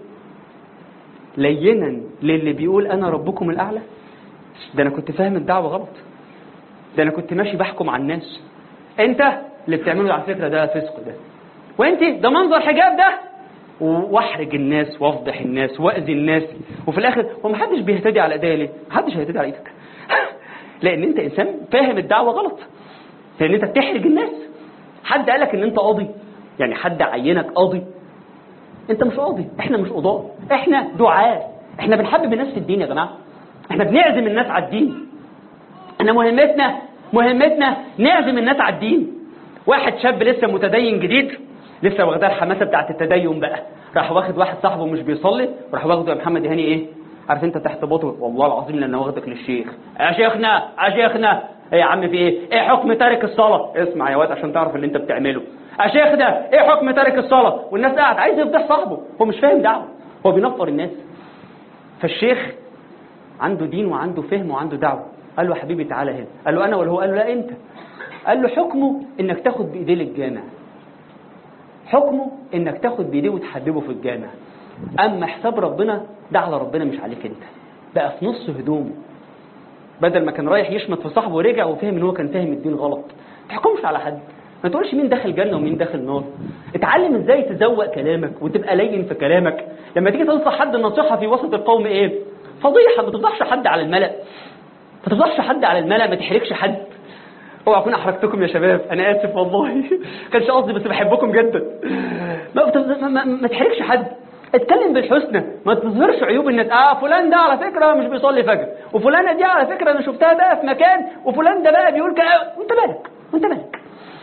لينا للي بيقول أنا ربكم الأعلى ده أنا كنت فاهم الدعوة غلط ده أنا كنت ماشي بحكم على الناس أنت اللي بتعمله على فكرة ده فسق ده وأنت ده منظر حجاب ده واحرج الناس وافضح الناس واذي الناس وفي الاخر هو محدش بيهتدي على ايديا ليه؟ محدش هيهتدي على ايدك لان انت انسان فاهم الدعوه غلط لان انت بتحرج الناس حد قالك ان انت قاضي يعني حد عينك قاضي انت مش قاضي احنا مش قضاة احنا دعاة احنا بنحبب الناس في الدين يا جماعه احنا بنعزم الناس على الدين احنا مهمتنا مهمتنا نعزم الناس على الدين واحد شاب لسه متدين جديد لسه واخدها الحماسه بتاعت التدين بقى راح واخد واحد صاحبه مش بيصلي وراح واخده يا محمد هاني ايه عارف انت تحت باطه والله العظيم لان واخدك للشيخ يا شيخنا يا شيخنا ايه يا عم في ايه ايه حكم تارك الصلاه اسمع يا واد عشان تعرف اللي انت بتعمله يا شيخنا ايه حكم تارك الصلاه والناس قاعد عايز يفضح صاحبه هو مش فاهم دعوه هو بينفر الناس فالشيخ عنده دين وعنده فهم وعنده دعوه قال له حبيبي تعالى هنا قال له انا ولا هو قال له لا انت قال له حكمه انك تاخد بايديه للجامع حكمه انك تاخد بايديه وتحببه في الجامع اما حساب ربنا ده على ربنا مش عليك انت بقى في نص هدومه بدل ما كان رايح يشمت في صاحبه ورجع وفهم ان هو كان فاهم الدين غلط ما تحكمش على حد ما تقولش مين داخل جنه ومين داخل نار اتعلم ازاي تزوق كلامك وتبقى لين في كلامك لما تيجي تنصح حد النصيحه في وسط القوم ايه فضيحه ما تفضحش حد على الملأ ما تفضحش حد على الملأ ما تحرجش حد اوعى اكون احرجتكم يا شباب انا اسف والله كانش قصدي بس بحبكم جدا ما, ما, ما, ما تحرجش حد اتكلم بالحسنى ما تظهرش عيوب الناس اه فلان ده على فكره مش بيصلي فجر وفلانه دي على فكره انا شفتها بقى في مكان وفلان ده بقى بيقول كلام وانت مالك وانت مالك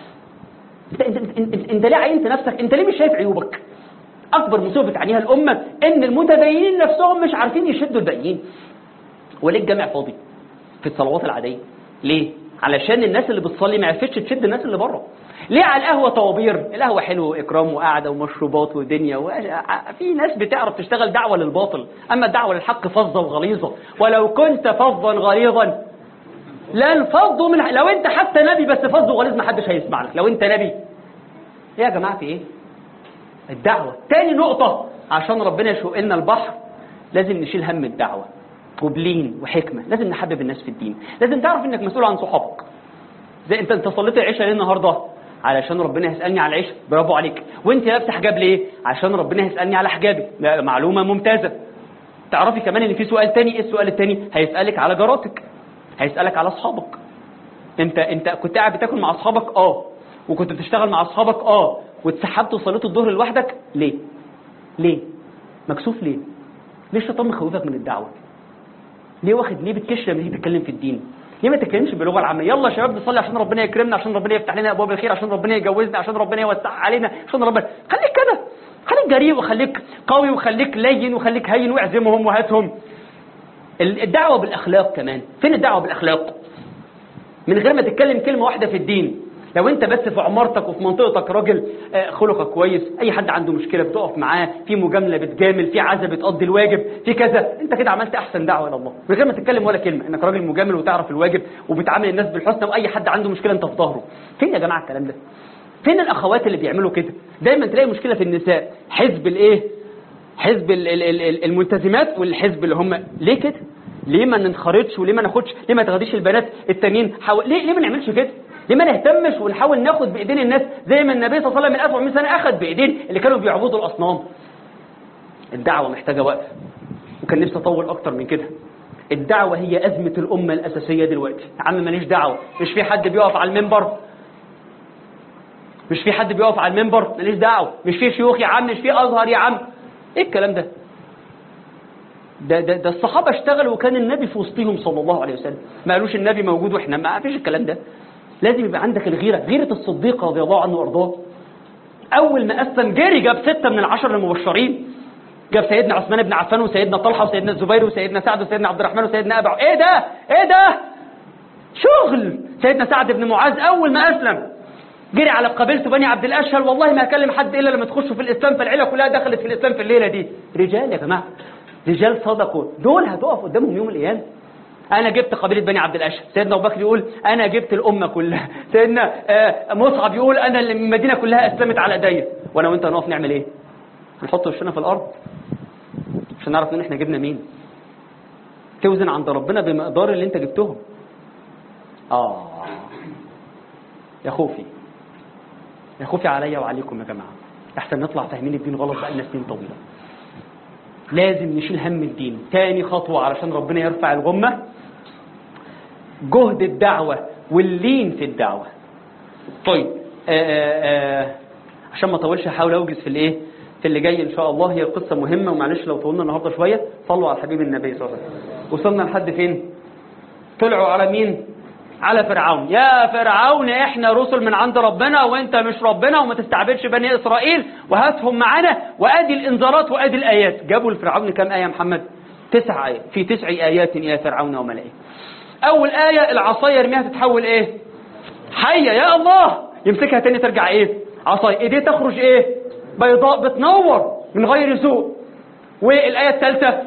انت انت انت, انت, انت ليه عينت نفسك انت ليه مش شايف عيوبك اكبر مصيبه بتعانيها الامه ان المتدينين نفسهم مش عارفين يشدوا الباقيين وليه الجامع فاضي في الصلوات العاديه ليه علشان الناس اللي بتصلي ما عرفتش تشد الناس اللي بره ليه على القهوه طوابير القهوه حلو واكرام وقعده ومشروبات ودنيا و... في ناس بتعرف تشتغل دعوه للباطل اما الدعوه للحق فظه وغليظه ولو كنت فظا غليظا لانفضوا من لو انت حتى نبي بس فظ وغليظ ما حدش هيسمع لك لو انت نبي ايه يا جماعه في ايه الدعوه تاني نقطه عشان ربنا يشق لنا البحر لازم نشيل هم الدعوه وبلين وحكمه لازم نحبب الناس في الدين لازم تعرف انك مسؤول عن صحابك زي انت انت صليت العشاء ليه النهارده علشان ربنا هيسالني على العشاء برافو عليك وانت لابسه حجاب ليه عشان ربنا هيسالني على حجابي معلومه ممتازه تعرفي كمان ان في سؤال تاني ايه السؤال التاني هيسالك على جاراتك هيسالك على اصحابك انت انت كنت قاعد بتاكل مع اصحابك اه وكنت بتشتغل مع اصحابك اه واتسحبت وصليت الظهر لوحدك ليه ليه مكسوف ليه ليه الشيطان مخوفك من الدعوه ليه واخد ليه بتكش لما تيجي تتكلم في الدين ليه ما تتكلمش باللغه العاميه يلا يا شباب نصلي عشان ربنا يكرمنا عشان ربنا يفتح لنا ابواب الخير عشان ربنا يجوزنا عشان ربنا يوسع علينا عشان ربنا خليك كده خليك جريء وخليك قوي وخليك لين وخليك هين واعزمهم وهاتهم الدعوه بالاخلاق كمان فين الدعوه بالاخلاق من غير ما تتكلم كلمه واحده في الدين لو انت بس في عمارتك وفي منطقتك راجل خلقك كويس اي حد عنده مشكله بتقف معاه في مجامله بتجامل في عزا بتقضي الواجب في كذا انت كده عملت احسن دعوه الى الله من غير ما تتكلم ولا كلمه انك راجل مجامل وتعرف الواجب وبتعامل الناس بالحسنى واي حد عنده مشكله انت في ظهره فين يا جماعه الكلام ده فين الاخوات اللي بيعملوا كده دايما تلاقي مشكله في النساء حزب الايه حزب الملتزمات والحزب اللي هم ليه كده ليه ما ننخرطش وليه ما ناخدش ليه ما تاخديش البنات التانيين حاول ليه ليه ما نعملش كده ليه ما نهتمش ونحاول ناخد بايدين الناس زي ما النبي صلى الله عليه وسلم من 1400 سنه اخذ بايدين اللي كانوا بيعبدوا الاصنام الدعوه محتاجه وقت وكان نفسي اطول اكتر من كده الدعوه هي ازمه الامه الاساسيه دلوقتي يا عم ماليش دعوه مش في حد بيقف على المنبر مش في حد بيقف على المنبر ماليش دعوه مش في شيوخ يا عم مش في ازهر يا عم ايه الكلام ده ده, ده, ده الصحابة اشتغلوا وكان النبي في وسطهم صلى الله عليه وسلم ما قالوش النبي موجود واحنا ما فيش الكلام ده لازم يبقى عندك الغيرة غيرة الصديق رضي الله عنه وارضاه أول ما أسلم جري جاب ستة من العشر المبشرين جاب سيدنا عثمان بن عفان وسيدنا طلحة وسيدنا الزبير وسيدنا سعد وسيدنا عبد الرحمن وسيدنا أبا ايه ده ايه ده شغل سيدنا سعد بن معاذ أول ما أسلم جري على قبيلته بني عبد الأشهل والله ما هكلم حد إلا لما تخشوا في الإسلام فالعيلة كلها دخلت في الإسلام في الليلة دي رجال يا جماعة رجال صدقوا دول هتقف قدامهم يوم القيامة انا جبت قبيله بني عبد الاشهر سيدنا ابو بكر يقول انا جبت الامه كلها سيدنا مصعب يقول انا اللي المدينه كلها اسلمت على ايديا وانا وانت هنقف نعمل ايه نحط وشنا في الارض عشان نعرف ان احنا جبنا مين توزن عند ربنا بمقدار اللي انت جبتهم اه يا خوفي يا خوفي عليا وعليكم يا جماعه احسن نطلع فاهمين الدين غلط بقالنا سنين طويله لازم نشيل هم الدين تاني خطوة علشان ربنا يرفع الغمة جهد الدعوة واللين في الدعوة طيب آآ آآ عشان ما اطولش هحاول اوجز في الايه في اللي جاي ان شاء الله هي قصة مهمة ومعلش لو طولنا النهارده شوية صلوا على حبيب النبي صلى الله عليه وسلم وصلنا لحد فين طلعوا على مين على فرعون يا فرعون احنا رسل من عند ربنا وانت مش ربنا وما تستعبدش بني اسرائيل وهاتهم معانا وادي الانذارات وادي الايات جابوا لفرعون كام ايه يا محمد تسع ايات في تسع ايات يا فرعون وملائكه اول ايه العصايه يرميها تتحول ايه حيه يا الله يمسكها تاني ترجع ايه عصايه ايديه تخرج ايه بيضاء بتنور من غير سوء والايه الثالثه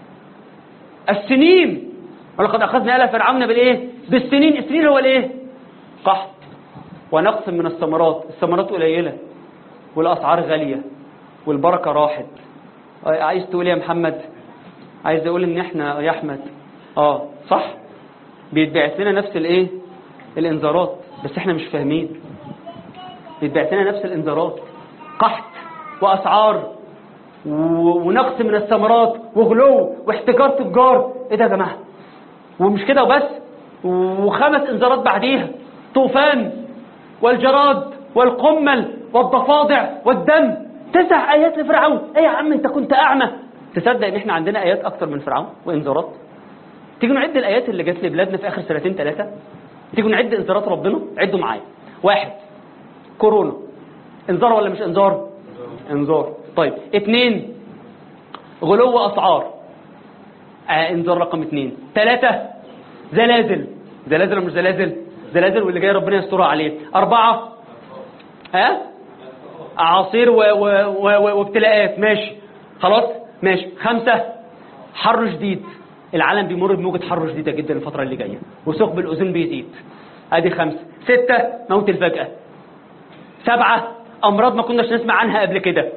السنين ولقد اخذنا ال فرعون بالايه بالسنين السنين هو الايه قحط ونقص من الثمرات الثمرات قليله والاسعار غاليه والبركه راحت عايز تقول يا محمد عايز اقول ان احنا يا احمد اه صح بيتبعت لنا نفس الايه الانذارات بس احنا مش فاهمين بيتبعت لنا نفس الانذارات قحط واسعار ونقص من الثمرات وغلو واحتكار تجار ايه ده يا جماعه ومش كده وبس وخمس انذارات بعديها طوفان والجراد والقمل والضفادع والدم تسع ايات لفرعون ايه يا عم انت كنت اعمى تصدق ان احنا عندنا ايات اكتر من فرعون وانذارات تيجوا نعد الايات اللي جت لبلادنا في اخر سنتين ثلاثه تيجوا نعد انذارات ربنا عدوا معايا واحد كورونا انذار ولا مش انذار انذار طيب اتنين غلو اسعار آه انذار رقم اتنين ثلاثة زلازل زلازل ولا مش زلازل زلازل واللي جاي ربنا يسترها عليه أربعة ها أعاصير و... و... و... و... وابتلاءات ماشي خلاص ماشي خمسة حر شديد العالم بيمر بموجة حر شديدة جدا الفترة اللي جاية وثقب الأوزون بيزيد ادي خمسة ستة موت الفجأة سبعة أمراض ما كناش نسمع عنها قبل كده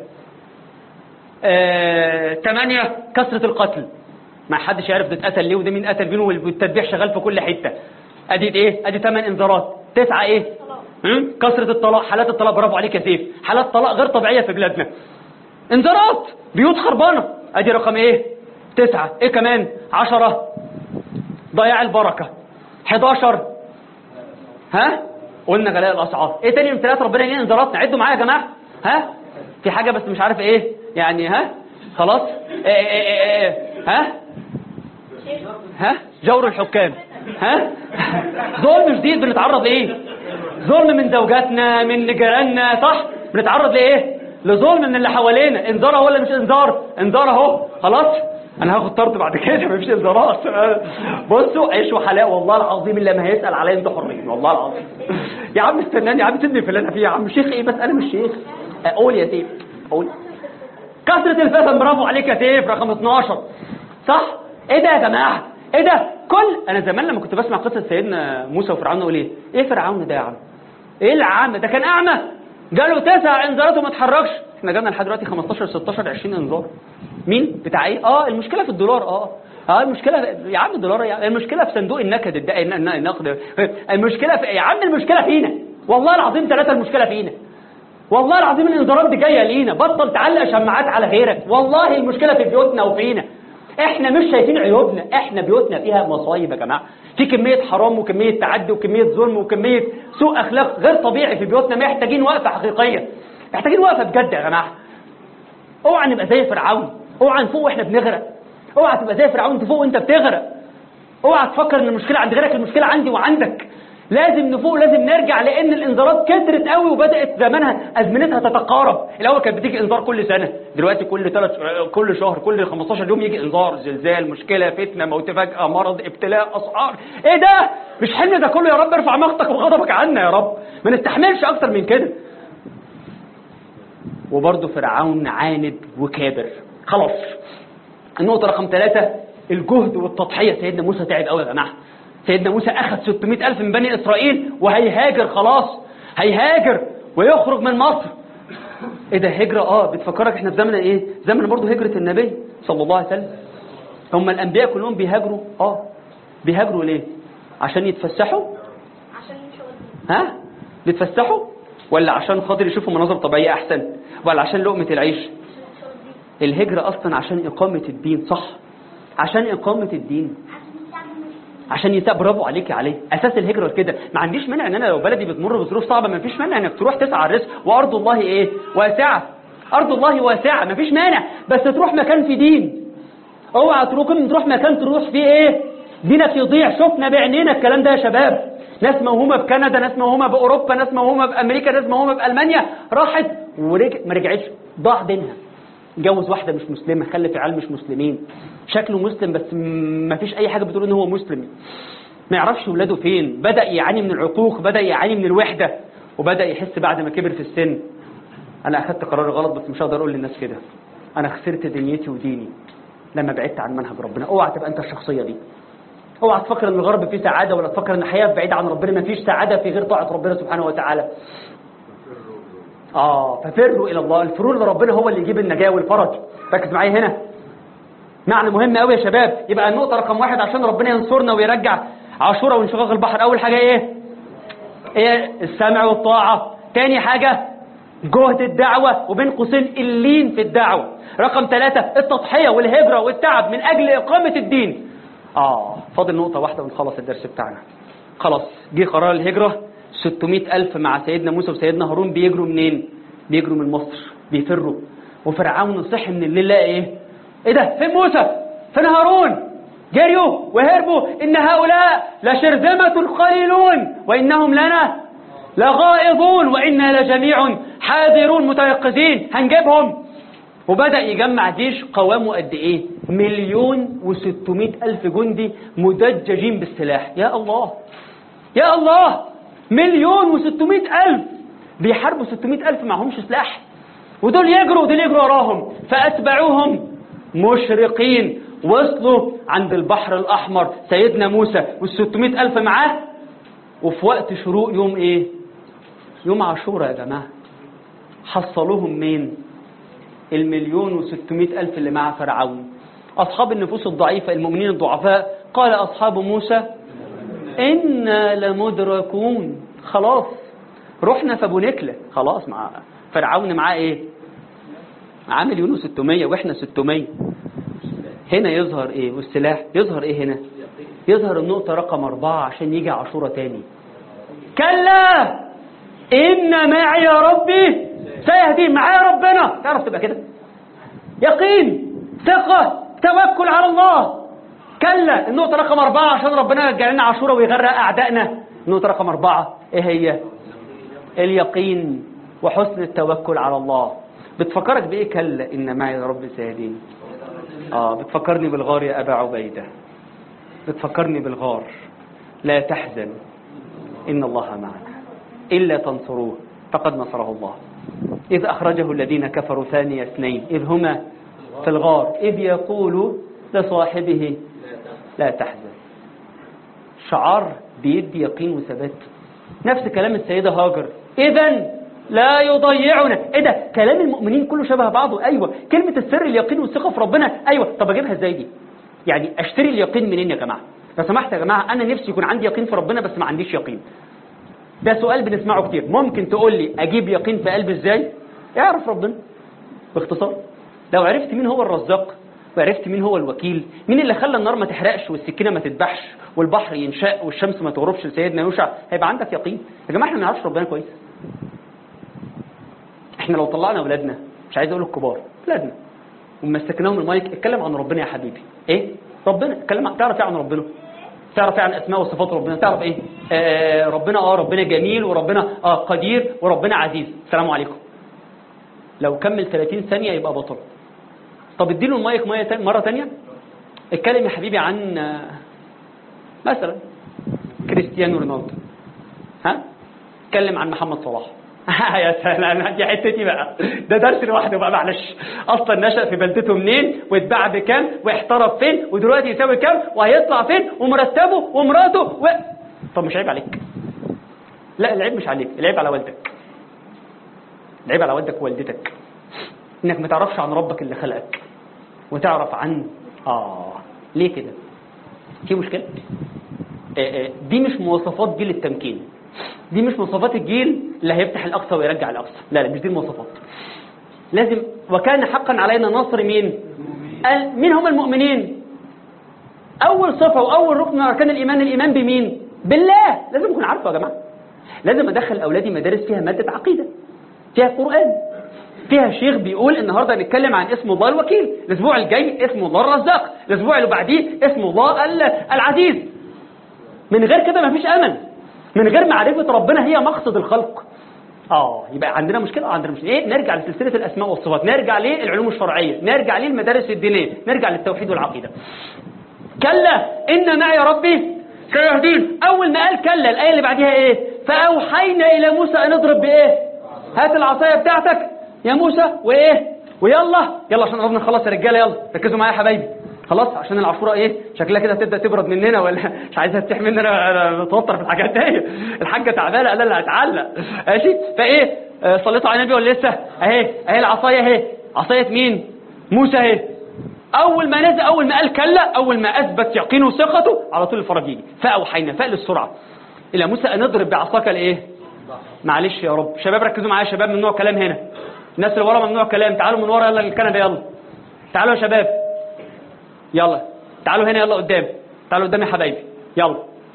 آه، ثمانية كثرة القتل ما حدش يعرف ده اتقتل ليه وده مين قتل مين والتذبيح شغال في كل حتة ادي ايه ادي ثمان انذارات تسعة ايه هم؟ كثرة الطلاق حالات الطلاق برافو عليك يا سيف حالات طلاق غير طبيعية في بلادنا انذارات بيوت خربانة ادي رقم ايه تسعة ايه كمان عشرة ضياع البركة 11 ها قلنا غلاء الاسعار ايه تاني من ثلاث ربنا ليه انذارات نعدوا معايا يا جماعه ها في حاجه بس مش عارف ايه يعني ها خلاص إيه إيه إيه إيه. ها ها جور الحكام ها ظلم شديد بنتعرض لايه ظلم من زوجاتنا من جيراننا صح بنتعرض لايه لظلم من اللي حوالينا انذار اهو ولا مش انذار انذار اهو خلاص انا هاخد طرد بعد كده مفيش انذارات بصوا عيش وحلاء والله العظيم اللي ما هيسال عليا انتوا حرين والله العظيم يا عم استناني يا عم سيبني في اللي انا فيه يا عم شيخ ايه بس انا مش شيخ قول يا سيف قول كثرة الفتن برافو عليك يا سيف رقم 12 صح ايه ده يا جماعه ايه ده كل انا زمان لما كنت بسمع قصه سيدنا موسى وفرعون اقول ايه ايه فرعون ده يا عم ايه العم ده كان اعمى جاله تسع انذارات وما اتحركش احنا جالنا لحد دلوقتي 15 16 20 انذار مين بتاع ايه اه المشكله في الدولار اه اه المشكله يا عم الدولار يا المشكله في صندوق النكد الد- الن- النقد المشكله في يا عم المشكله فينا والله العظيم ثلاثه المشكله فينا والله العظيم الانذارات دي جايه لينا بطل تعلق شماعات على غيرك والله المشكله في بيوتنا وفينا احنا مش شايفين عيوبنا احنا بيوتنا فيها مصايب يا جماعه في كميه حرام وكميه تعدي وكميه ظلم وكميه سوء اخلاق غير طبيعي في بيوتنا محتاجين وقفه حقيقيه محتاجين وقفه بجد يا جماعه اوعى نبقى زي فرعون اوعى نفوق واحنا بنغرق اوعى تبقى زي فرعون تفوق وانت بتغرق اوعى تفكر ان المشكله عند غيرك المشكله عندي وعندك لازم نفوق لازم نرجع لان الانذارات كترت قوي وبدات زمانها ازمنتها تتقارب الاول كانت بتيجي انذار كل سنه دلوقتي كل ثلاث كل شهر كل 15 يوم يجي انذار زلزال مشكله فتنه موت فجاه مرض ابتلاء اسعار ايه ده مش حمل ده كله يا رب ارفع مقتك وغضبك عنا يا رب ما نستحملش اكتر من كده وبرضه فرعون عاند وكابر خلاص النقطة رقم ثلاثة الجهد والتضحية سيدنا موسى تعب قوي يا جماعة سيدنا موسى أخذ 600 ألف من بني إسرائيل وهيهاجر خلاص هيهاجر ويخرج من مصر ايه ده هجرة اه بتفكرك احنا في زمن ايه زمن برضه هجرة النبي صلى الله عليه وسلم هم الأنبياء كلهم بيهاجروا اه بيهاجروا ليه عشان يتفسحوا عشان مش هو ها بيتفسحوا ولا عشان خاطر يشوفوا مناظر طبيعية أحسن ولا عشان لقمة العيش الهجرة أصلا عشان إقامة الدين صح عشان إقامة الدين عشان يساب برافو عليك يا علي اساس الهجره كده ما عنديش مانع ان انا لو بلدي بتمر بظروف صعبه ما فيش مانع انك تروح تسعى على الرزق وارض الله ايه واسعه ارض الله واسعه ما فيش مانع بس تروح مكان في دين اوعى تروح تروح مكان تروح فيه ايه دينك يضيع شفنا بعينينا الكلام ده يا شباب ناس موهومه بكندا ناس موهومه باوروبا ناس موهومه بامريكا ناس موهومه بالمانيا راحت ورجع ما رجعتش ضاع دينها جوز واحده مش مسلمه خلف عيال مش مسلمين شكله مسلم بس ما فيش اي حاجه بتقول ان هو مسلم ما يعرفش ولاده فين بدا يعاني من العقوق بدا يعاني من الوحده وبدا يحس بعد ما كبر في السن انا اخدت قرار غلط بس مش هقدر اقول للناس كده انا خسرت دنيتي وديني لما بعدت عن منهج ربنا اوعى تبقى انت الشخصيه دي اوعى تفكر ان الغرب فيه سعاده ولا تفكر ان الحياه بعيده عن ربنا ما فيش سعاده في غير طاعه ربنا سبحانه وتعالى اه ففروا الى الله الفرور لربنا هو اللي يجيب النجاه والفرج ركز معايا هنا معنى مهم قوي يا شباب يبقى النقطه رقم واحد عشان ربنا ينصرنا ويرجع عاشوره وانشقاق البحر اول حاجه ايه ايه السمع والطاعه تاني حاجه جهد الدعوة وبين قوسين اللين في الدعوة رقم ثلاثة التضحية والهجرة والتعب من أجل إقامة الدين آه فاضل نقطة واحدة ونخلص الدرس بتاعنا خلاص جه قرار الهجرة 600 ألف مع سيدنا موسى وسيدنا هارون بيجروا منين بيجروا من مصر بيفروا وفرعون صحي من الليل لقى ايه ايه ده فين موسى فين هارون جريوا وهربوا ان هؤلاء لشرذمة قليلون وانهم لنا لغائظون وإنا لجميع حاذرون متيقظين هنجيبهم وبدأ يجمع جيش قوامه قد إيه مليون وستمائة ألف جندي مدججين بالسلاح يا الله يا الله مليون وستمائة ألف بيحاربوا ستمائة ألف معهمش سلاح ودول يجروا ودول يجروا وراهم فأتبعوهم مشرقين وصلوا عند البحر الأحمر سيدنا موسى والستمائة ألف معاه وفي وقت شروق يوم إيه يوم عاشوراء يا جماعة حصلوهم مين المليون وستمائة ألف اللي مع فرعون أصحاب النفوس الضعيفة المؤمنين الضعفاء قال أصحاب موسى إنا لمدركون خلاص رحنا فبنكلة خلاص مع فرعون معاه إيه معاه مليون وستمية وإحنا ستمية هنا يظهر إيه والسلاح يظهر إيه هنا يظهر النقطة رقم أربعة عشان يجي عاشورة تاني كلا إن معي يا ربي سيهدين معايا ربنا تعرف تبقى كده يقين ثقة توكل على الله كلا النقطة رقم أربعة عشان ربنا يرجع لنا عاشورة ويغرق أعدائنا النقطة رقم أربعة إيه هي اليقين وحسن التوكل على الله بتفكرك بإيه كلا إن معي يا رب سيهدين آه بتفكرني بالغار يا أبا عبيدة بتفكرني بالغار لا تحزن إن الله معنا إلا تنصروه فقد نصره الله إذ أخرجه الذين كفروا ثاني اثنين إذ هما في الغار إذ يقول لصاحبه لا تحزن شعار بيدي يقين وثبات نفس كلام السيدة هاجر إذا لا يضيعنا إيه ده كلام المؤمنين كله شبه بعضه أيوة كلمة السر اليقين والثقة في ربنا أيوة طب أجيبها إزاي دي يعني أشتري اليقين منين يا جماعة لو سمحت يا جماعة أنا نفسي يكون عندي يقين في ربنا بس ما عنديش يقين ده سؤال بنسمعه كتير ممكن تقول لي أجيب يقين في قلبي إزاي اعرف ربنا باختصار لو عرفت مين هو الرزاق وعرفت مين هو الوكيل مين اللي خلى النار ما تحرقش والسكينة ما تذبحش والبحر ينشق والشمس ما تغربش لسيدنا يوشع هيبقى عندك يقين يا جماعة احنا ما نعرفش ربنا كويس احنا لو طلعنا اولادنا مش عايز اقول الكبار اولادنا ومسكناهم المايك اتكلم عن ربنا يا حبيبي ايه ربنا اتكلم عن تعرف ايه عن ربنا تعرف ايه عن اسماء وصفات ربنا تعرف ايه آه ربنا اه ربنا جميل وربنا اه قدير وربنا عزيز السلام عليكم لو كمل 30 ثانية يبقى بطل طب اديله المايك مرة تانية اتكلم يا حبيبي عن آه مثلا كريستيانو رونالدو ها اتكلم عن محمد صلاح يا سلام دي حتتي بقى ده درس لوحده بقى معلش اصلا نشأ في بلدته منين واتباع بكام واحترف فين ودلوقتي يساوي كام وهيطلع فين ومرتبه ومراته و... طب مش عيب عليك لا العيب مش عليك العيب على والدك العيب على والدك ووالدتك انك ما تعرفش عن ربك اللي خلقك وتعرف عن اه ليه كده في مشكله آه آه دي مش مواصفات جيل التمكين دي مش مواصفات الجيل اللي هيفتح الأقصى ويرجع الأقصى لا لا مش دي المواصفات لازم وكان حقا علينا نصر مين قال مين هم المؤمنين أول صفة وأول ركن من أركان الإيمان الإيمان بمين بالله لازم أكون عارفه يا جماعة لازم أدخل أولادي مدارس فيها مادة عقيدة فيها قرآن فيها شيخ بيقول النهارده هنتكلم عن اسم الله الوكيل الاسبوع الجاي اسم الله الرزاق الاسبوع اللي بعديه اسم الله العزيز من غير كده مفيش امل من غير معرفة ربنا هي مقصد الخلق اه يبقى عندنا مشكلة اه عندنا مشكلة ايه نرجع لسلسلة الاسماء والصفات نرجع للعلوم الشرعية نرجع للمدارس الدينية نرجع للتوحيد والعقيدة كلا ان معي ربي سيهدين اول ما قال كلا الايه اللي بعديها ايه فاوحينا الى موسى ان اضرب بايه هات العصايه بتاعتك يا موسى وايه ويلا يلا عشان قربنا نخلص يا رجاله يلا ركزوا معايا يا حبايبي خلاص عشان العاشوره ايه شكلها كده هتبدا تبرد مننا ولا مش عايزها تفتح مننا انا متوتر في الحاجات دي الحاجه تعبانه انا اللي هتعلق ماشي فايه آه صليتوا على النبي ولا لسه اهي اهي العصايه اهي عصايه مين موسى اهي اول ما نزل اول ما قال كلا اول ما اثبت يقينه وثقته على طول الفرج يجي فاوحينا فاء للسرعه الى موسى ان اضرب بعصاك الايه معلش يا رب شباب ركزوا معايا يا شباب ممنوع كلام هنا الناس اللي ورا ممنوع كلام تعالوا من ورا يلا للكنبه يلا تعالوا يا شباب يلا تعالوا هنا يلا قدام تعالوا قدام يا حبايبي يلا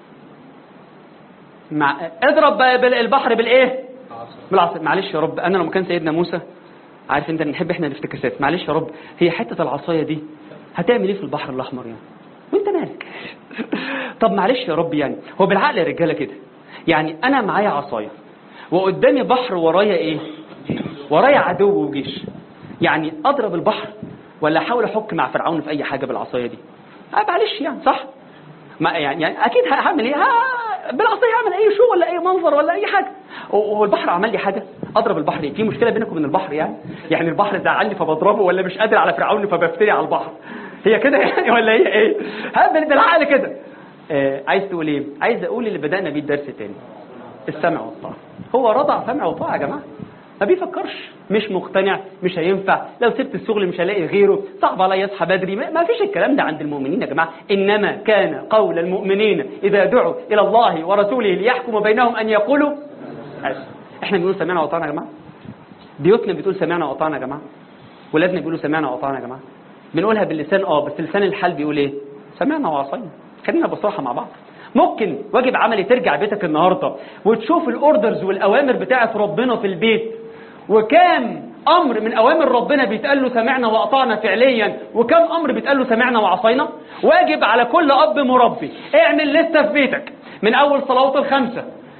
مع... اضرب البحر بالايه بالعصا معلش يا رب انا لو كان سيدنا موسى عارف انت نحب احنا الافتكاسات معلش يا رب هي حته العصايه دي هتعمل ايه في البحر الاحمر يعني وانت مالك طب معلش يا رب يعني هو بالعقل يا رجاله كده يعني انا معايا عصايه وقدامي بحر ورايا ايه ورايا عدو وجيش يعني اضرب البحر ولا احاول احك مع فرعون في اي حاجه بالعصايه دي آه معلش يعني صح ما يعني, يعني اكيد هعمل ايه ها بالعصايه هعمل اي شو ولا اي منظر ولا اي حاجه هو البحر عمل لي حاجه اضرب البحر إيه؟ في مشكله بينكم وبين البحر يعني يعني البحر زعلني فبضربه ولا مش قادر على فرعون فبفتري على البحر هي كده يعني ولا هي ايه ها بالعقل كده آه عايز تقول ايه عايز اقول اللي بدانا بيه الدرس تاني السمع والطاعه هو رضع سمع وطاعه يا جماعه ما بيفكرش مش مقتنع مش هينفع لو سبت الشغل مش هلاقي غيره صعب عليا اصحى بدري ما فيش الكلام ده عند المؤمنين يا جماعه انما كان قول المؤمنين اذا دعوا الى الله ورسوله ليحكم بينهم ان يقولوا أسف. احنا بنقول سمعنا وأطعنا يا جماعه بيوتنا بتقول سمعنا وأطعنا يا جماعه ولادنا بيقولوا سمعنا وأطعنا يا جماعه بنقولها باللسان اه بس لسان الحال بيقول ايه سمعنا وعصينا خلينا بصراحه مع بعض ممكن واجب عملي ترجع بيتك النهارده وتشوف الاوردرز والاوامر بتاعه ربنا في البيت وكام امر من اوامر ربنا بيتقال له سمعنا واطعنا فعليا وكم امر بيتقال له سمعنا وعصينا واجب على كل اب مربي اعمل لسته في بيتك من اول صلوات الخمسه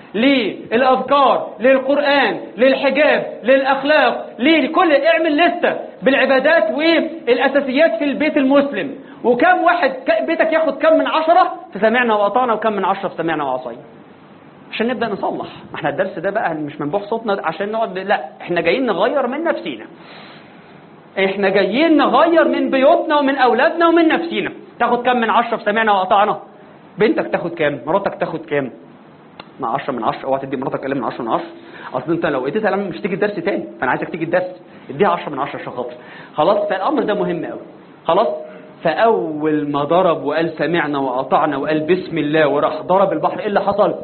للاذكار للقران للحجاب للاخلاق لكل اعمل لسته بالعبادات والاساسيات في البيت المسلم وكم واحد بيتك ياخد كم من عشرة في سمعنا وأطعنا وكم من عشرة في سمعنا وعصينا عشان نبدأ نصلح ما احنا الدرس ده بقى مش منبوح صوتنا عشان نقعد لا احنا جايين نغير من نفسينا احنا جايين نغير من بيوتنا ومن أولادنا ومن نفسينا تاخد كم من عشرة في سمعنا وأطعنا بنتك تاخد كام مراتك تاخد كام مع 10 من 10 اوعى تدي مراتك اقل من 10 من 10 اصل انت لو اديتها لما مش تيجي الدرس تاني فانا عايزك تيجي الدرس اديها 10 من 10 عشان خاطر خلاص فالامر ده مهم قوي خلاص فأول ما ضرب وقال سمعنا وأطعنا وقال بسم الله وراح ضرب البحر إيه اللي حصل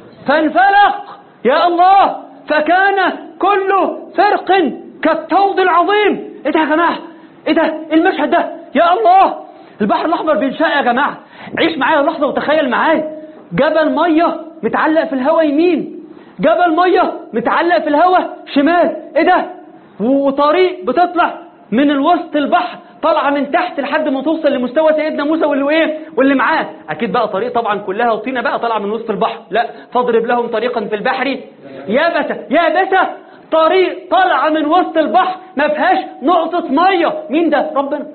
فانفلق يا الله فكان كل فرق كالتوض العظيم ايه ده يا جماعة ايه ده المشهد ده يا الله البحر الأحمر بينشأ يا جماعة عيش معايا لحظة وتخيل معايا جبل مية متعلق في الهواء يمين جبل مية متعلق في الهواء شمال ايه ده وطريق بتطلع من الوسط البحر طالعه من تحت لحد ما توصل لمستوى سيدنا موسى واللي ايه واللي معاه اكيد بقى طريق طبعا كلها طينه بقى طالعه من وسط البحر لا فاضرب لهم طريقا في البحر يابسه يابسه طريق طالعه من وسط البحر ما فيهاش نقطه ميه مين ده ربنا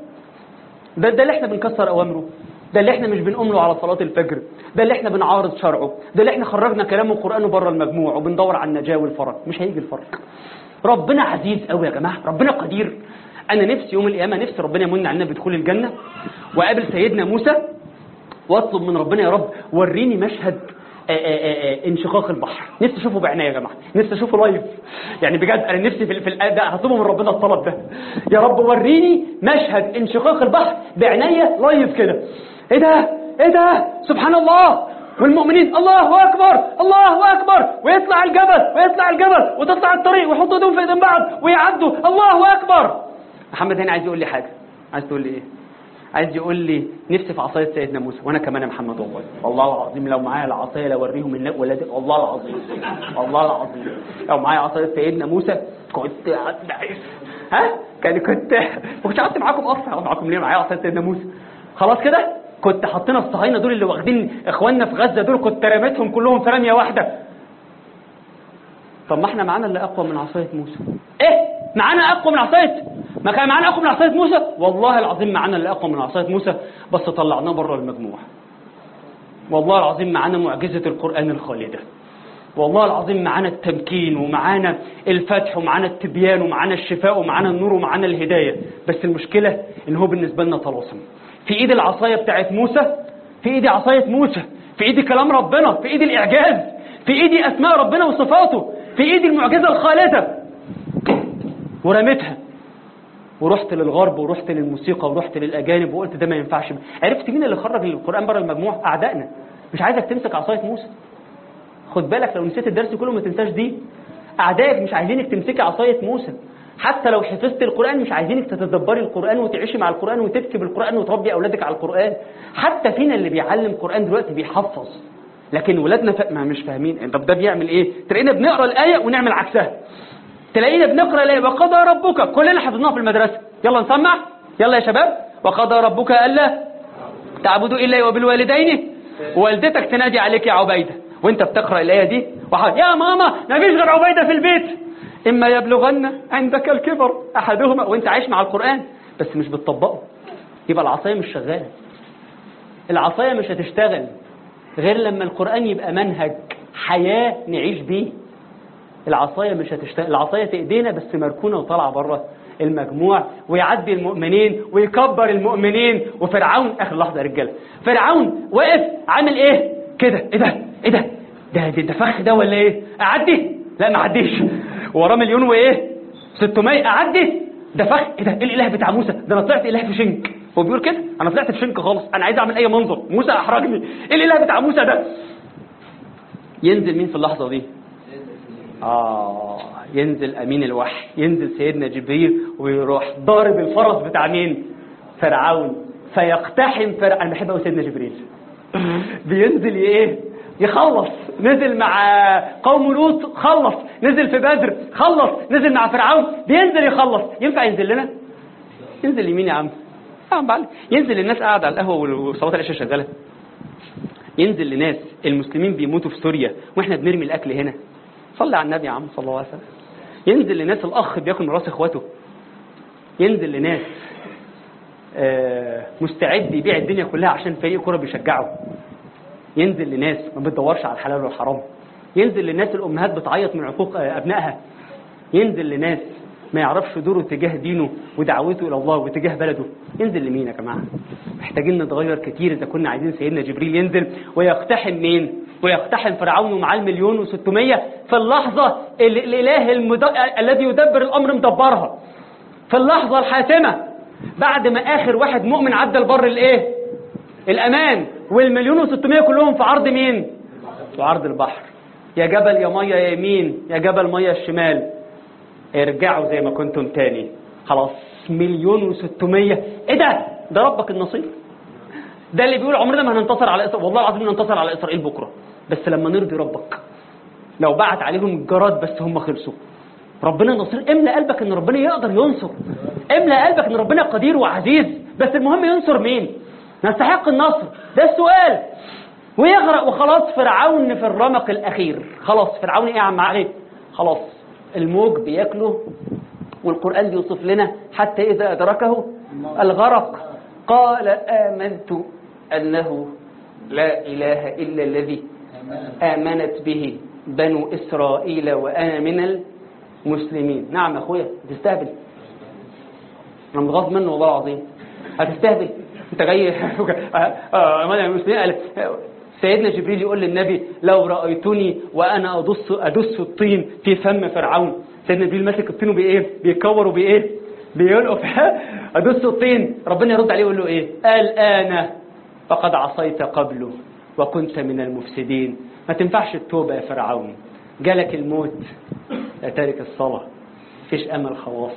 ده ده اللي احنا بنكسر اوامره ده اللي احنا مش بنقوم له على صلاة الفجر ده اللي احنا بنعارض شرعه ده اللي احنا خرجنا كلامه وقرآنه بره المجموع وبندور على النجاة والفرج مش هيجي الفرج ربنا عزيز قوي يا جماعة ربنا قدير انا نفسي يوم القيامه نفسي ربنا يمن علينا بدخول الجنه وقابل سيدنا موسى واطلب من ربنا يا رب وريني مشهد آآ آآ انشقاق البحر نفسي اشوفه بعينيا يا جماعه نفسي اشوفه لايف يعني بجد انا نفسي في, في ده هطلبه من ربنا الطلب ده يا رب وريني مشهد انشقاق البحر بعينيا لايف كده ايه ده ايه ده سبحان الله والمؤمنين الله اكبر الله اكبر ويطلع الجبل ويطلع الجبل وتطلع الطريق ويحطوا ايدهم في ايدين بعض ويعدوا الله اكبر محمد هنا عايز يقول لي حاجة عايز تقول لي ايه عايز يقول لي نفسي في عصاية سيدنا موسى وانا كمان يا محمد والله والله العظيم لو معايا العصاية لوريهم النق ولادي والله العظيم والله العظيم لو معايا عصاية سيدنا موسى كنت ها كان كنت ما كنتش قعدت معاكم اصلا اقعد معاكم ليه معايا عصاية سيدنا موسى خلاص كده كنت حطينا الصهاينة دول اللي واخدين اخواننا في غزة دول كنت رميتهم كلهم في رمية واحدة طب ما احنا معانا اللي اقوى من عصاية موسى ايه معانا اقوى من عصاية ما كان معانا اقوى من عصايه موسى والله العظيم معانا اللي اقوى من عصايه موسى بس طلعناه بره المجموع والله العظيم معانا معجزه القران الخالده والله العظيم معانا التمكين ومعانا الفتح ومعانا التبيان ومعانا الشفاء ومعانا النور ومعانا الهدايه بس المشكله ان هو بالنسبه لنا طلاسم في ايد العصايه بتاعت موسى في ايدي عصايه موسى في ايدي كلام ربنا في ايدي الاعجاز في ايدي اسماء ربنا وصفاته في ايدي المعجزه الخالده ورميتها ورحت للغرب ورحت للموسيقى ورحت للاجانب وقلت ده ما ينفعش عرفت مين اللي خرج القران بره المجموع اعدائنا مش عايزك تمسك عصايه موسى خد بالك لو نسيت الدرس كله ما تنساش دي اعدائك مش عايزينك تمسكي عصايه موسى حتى لو حفظت القران مش عايزينك تتدبري القران وتعيشي مع القران وتبكي بالقران وتربي اولادك على القران حتى فينا اللي بيعلم قران دلوقتي بيحفظ لكن ولادنا ف... ما مش فاهمين طب ده بيعمل ايه تلاقينا بنقرا الايه ونعمل عكسها تلاقينا بنقرا الايه وقضى ربك كلنا حفظناها في المدرسه يلا نسمع يلا يا شباب وقضى ربك الا تعبدوا الا وبالوالدين والدتك تنادي عليك يا عبيده وانت بتقرا الايه دي وحاول يا ماما ما فيش غير عبيده في البيت اما يبلغن عندك الكبر احدهما وانت عايش مع القران بس مش بتطبقه يبقى العصايه مش شغاله العصايه مش هتشتغل غير لما القران يبقى منهج حياه نعيش بيه العصايه مش هتشتغل العصايه في ايدينا بس مركونه وطالعه بره المجموع ويعدي المؤمنين ويكبر المؤمنين وفرعون اخر لحظه يا رجاله فرعون واقف عامل ايه كده ايه ده ايه ده ده ده, ده فخ ده ولا ايه اعدي لا ما اعديش وراه مليون وايه 600 اعدي ده فخ ايه ده ايه الاله بتاع موسى ده انا طلعت اله في شنك هو بيقول كده انا طلعت في شنك خالص انا عايز اعمل اي منظر موسى احرجني ايه الاله بتاع موسى ده ينزل مين في اللحظه دي آه ينزل أمين الوحي ينزل سيدنا جبريل ويروح ضارب الفرس بتاع مين فرعون فيقتحم فرعون أنا بحب أوي سيدنا جبريل بينزل إيه يخلص نزل مع قوم لوط خلص نزل في بدر خلص نزل مع فرعون بينزل يخلص ينفع ينزل لنا ينزل يمين يا عم يا عم بعلي. ينزل الناس قاعدة على القهوة وصلاة العشاء شغالة ينزل لناس المسلمين بيموتوا في سوريا واحنا بنرمي الاكل هنا صلي على النبي يا عم صلى الله عليه وسلم ينزل لناس الاخ بياكل من راس اخواته ينزل لناس آه، مستعد يبيع الدنيا كلها عشان فريق كوره بيشجعه ينزل لناس ما بتدورش على الحلال والحرام ينزل لناس الامهات بتعيط من عقوق آه، ابنائها ينزل لناس ما يعرفش دوره تجاه دينه ودعوته الى الله وتجاه بلده ينزل لمين يا جماعه محتاجين نتغير كتير اذا كنا عايزين سيدنا جبريل ينزل ويقتحم مين ويقتحم فرعون ومعاه المليون وستمية في اللحظة اللي الإله المد... الذي يدبر الأمر مدبرها في اللحظة الحاسمة بعد ما آخر واحد مؤمن عدى البر الإيه الأمان والمليون وستمية كلهم في عرض مين في عرض البحر يا جبل يا مية يا يمين يا جبل مية الشمال ارجعوا زي ما كنتم تاني خلاص مليون وستمية ايه ده ده ربك النصير ده اللي بيقول عمرنا ما هننتصر على اسرائيل والله العظيم ننتصر على اسرائيل بكره بس لما نرضي ربك لو بعت عليهم الجراد بس هم خلصوا ربنا نصير املى قلبك ان ربنا يقدر ينصر املى قلبك ان ربنا قدير وعزيز بس المهم ينصر مين نستحق النصر ده السؤال ويغرق وخلاص فرعون في الرمق الاخير خلاص فرعون ايه يا عم علي خلاص الموج بياكله والقران بيوصف لنا حتى اذا ادركه الغرق قال امنت انه لا اله الا الذي آمنت به بنو إسرائيل وأنا من المسلمين نعم يا أخويا تستهبل أنا متغاظ منه والله العظيم هتستهبل أنت جاي أنا المسلمين قال سيدنا جبريل يقول للنبي لو رأيتني وأنا أدس أدس الطين في فم فرعون سيدنا جبريل ماسك الطين وبإيه بيكور وبإيه بيلقف أدس الطين ربنا يرد عليه ويقول له إيه الآن فقد عصيت قبله وكنت من المفسدين ما تنفعش التوبة يا فرعون جالك الموت لا تارك الصلاة فيش أمل خلاص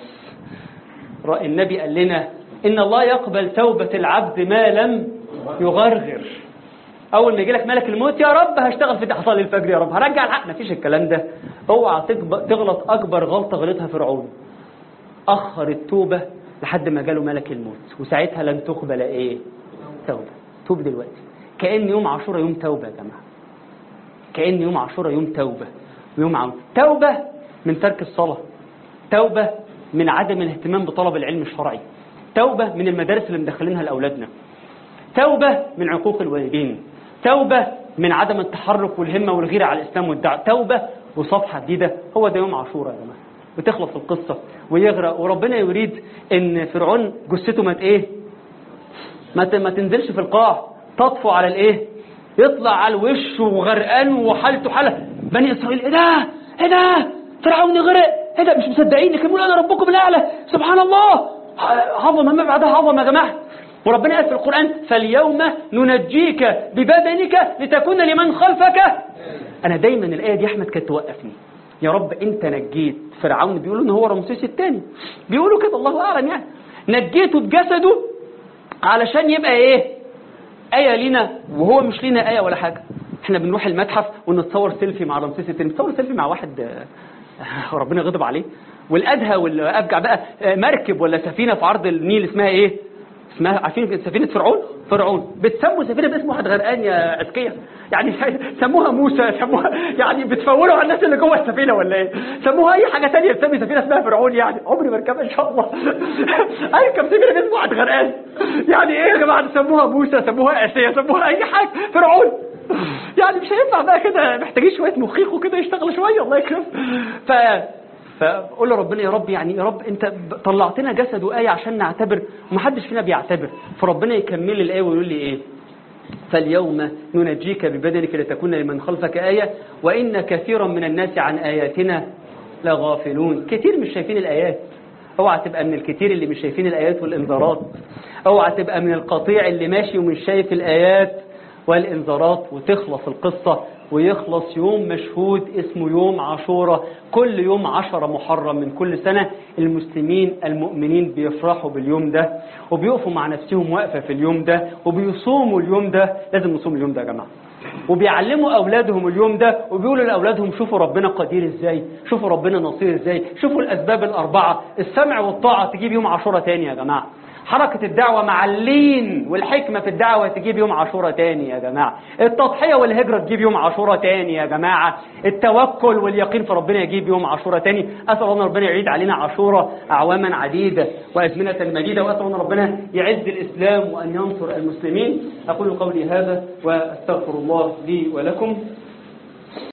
النبي قال لنا إن الله يقبل توبة العبد ما لم يغرغر أول ما يجي لك ملك الموت يا رب هشتغل في حصل الفجر يا رب هرجع الحق مفيش الكلام ده اوعى تغلط أكبر غلطة غلطها فرعون أخر التوبة لحد ما جاله ملك الموت وساعتها لن تقبل إيه توبة توب دلوقتي كأن يوم عاشوراء يوم توبة يا جماعة كأن يوم عاشوراء يوم توبة ويوم عودة توبة من ترك الصلاة توبة من عدم الاهتمام بطلب العلم الشرعي توبة من المدارس اللي مدخلينها لأولادنا توبة من عقوق الوالدين توبة من عدم التحرك والهمة والغيرة على الإسلام والدعوة توبة وصفحة جديدة هو ده يوم عاشوراء يا جماعة بتخلص القصة ويغرق وربنا يريد ان فرعون جثته ما ايه ما ما تنزلش في القاع تطفو على الايه يطلع على الوش وغرقان وحالته حاله بني اسرائيل ايه ده ايه ده فرعون غرق ايه ده مش مصدقين لكن انا ربكم الاعلى سبحان الله عظمه ما بعدها عظمه يا جماعه وربنا قال في القران فاليوم ننجيك ببدنك لتكون لمن خلفك انا دايما الايه دي احمد كانت توقفني يا رب انت نجيت فرعون بيقولوا ان هو رمسيس الثاني بيقولوا كده الله اعلم يعني نجيته بجسده علشان يبقى ايه آية لينا وهو مش لينا آية ولا حاجة احنا بنروح المتحف ونتصور سيلفي مع رمسيس الثاني نتصور سيلفي مع واحد ربنا غضب عليه والأدهى والأبجع بقى مركب ولا سفينة في عرض النيل اسمها ايه اسمها عارفين سفينة فرعون فرعون بتسموا سفينة باسم واحد غرقان يا أذكياء يعني سموها موسى سموها يعني بتفولوا على الناس اللي جوه السفينه ولا ايه سموها اي حاجه ثانيه تسمي سفينه اسمها فرعون يعني عمري ما اركبها ان شاء الله اركب سفينه اسمها واحد غرقان يعني ايه يا جماعه سموها موسى سموها اسيا سموها اي حاجه فرعون يعني مش هينفع بقى كده محتاجين شويه مخيخ وكده يشتغل شويه الله يكرم ف فقول لربنا يا رب يعني يا رب انت ب- طلعتنا جسد وآية عشان نعتبر ومحدش فينا بيعتبر فربنا يكمل لي الآية ويقول لي ايه فاليوم ننجيك ببدنك لتكون لمن خلفك آية وإن كثيرا من الناس عن آياتنا لغافلون كتير مش شايفين الآيات اوعى تبقى من الكتير اللي مش شايفين الآيات والإنذارات اوعى تبقى من القطيع اللي ماشي ومش شايف الآيات والإنذارات وتخلص القصة ويخلص يوم مشهود اسمه يوم عاشوراء كل يوم عشرة محرم من كل سنة المسلمين المؤمنين بيفرحوا باليوم ده وبيقفوا مع نفسهم وقفة في اليوم ده وبيصوموا اليوم ده لازم نصوم اليوم ده يا جماعة وبيعلموا أولادهم اليوم ده وبيقولوا لأولادهم شوفوا ربنا قدير إزاي شوفوا ربنا نصير إزاي شوفوا الأسباب الأربعة السمع والطاعة تجيب يوم عاشوراء تاني يا جماعة حركة الدعوة مع اللين والحكمة في الدعوة تجيب يوم عاشوراء تاني يا جماعة التضحية والهجرة تجيب يوم عاشوراء تاني يا جماعة التوكل واليقين في ربنا يجيب يوم عاشوراء تاني أسأل الله أن ربنا يعيد علينا عاشوراء أعواما عديدة وأزمنة مديدة وأسأل الله أن ربنا يعز الإسلام وأن ينصر المسلمين أقول قولي هذا وأستغفر الله لي ولكم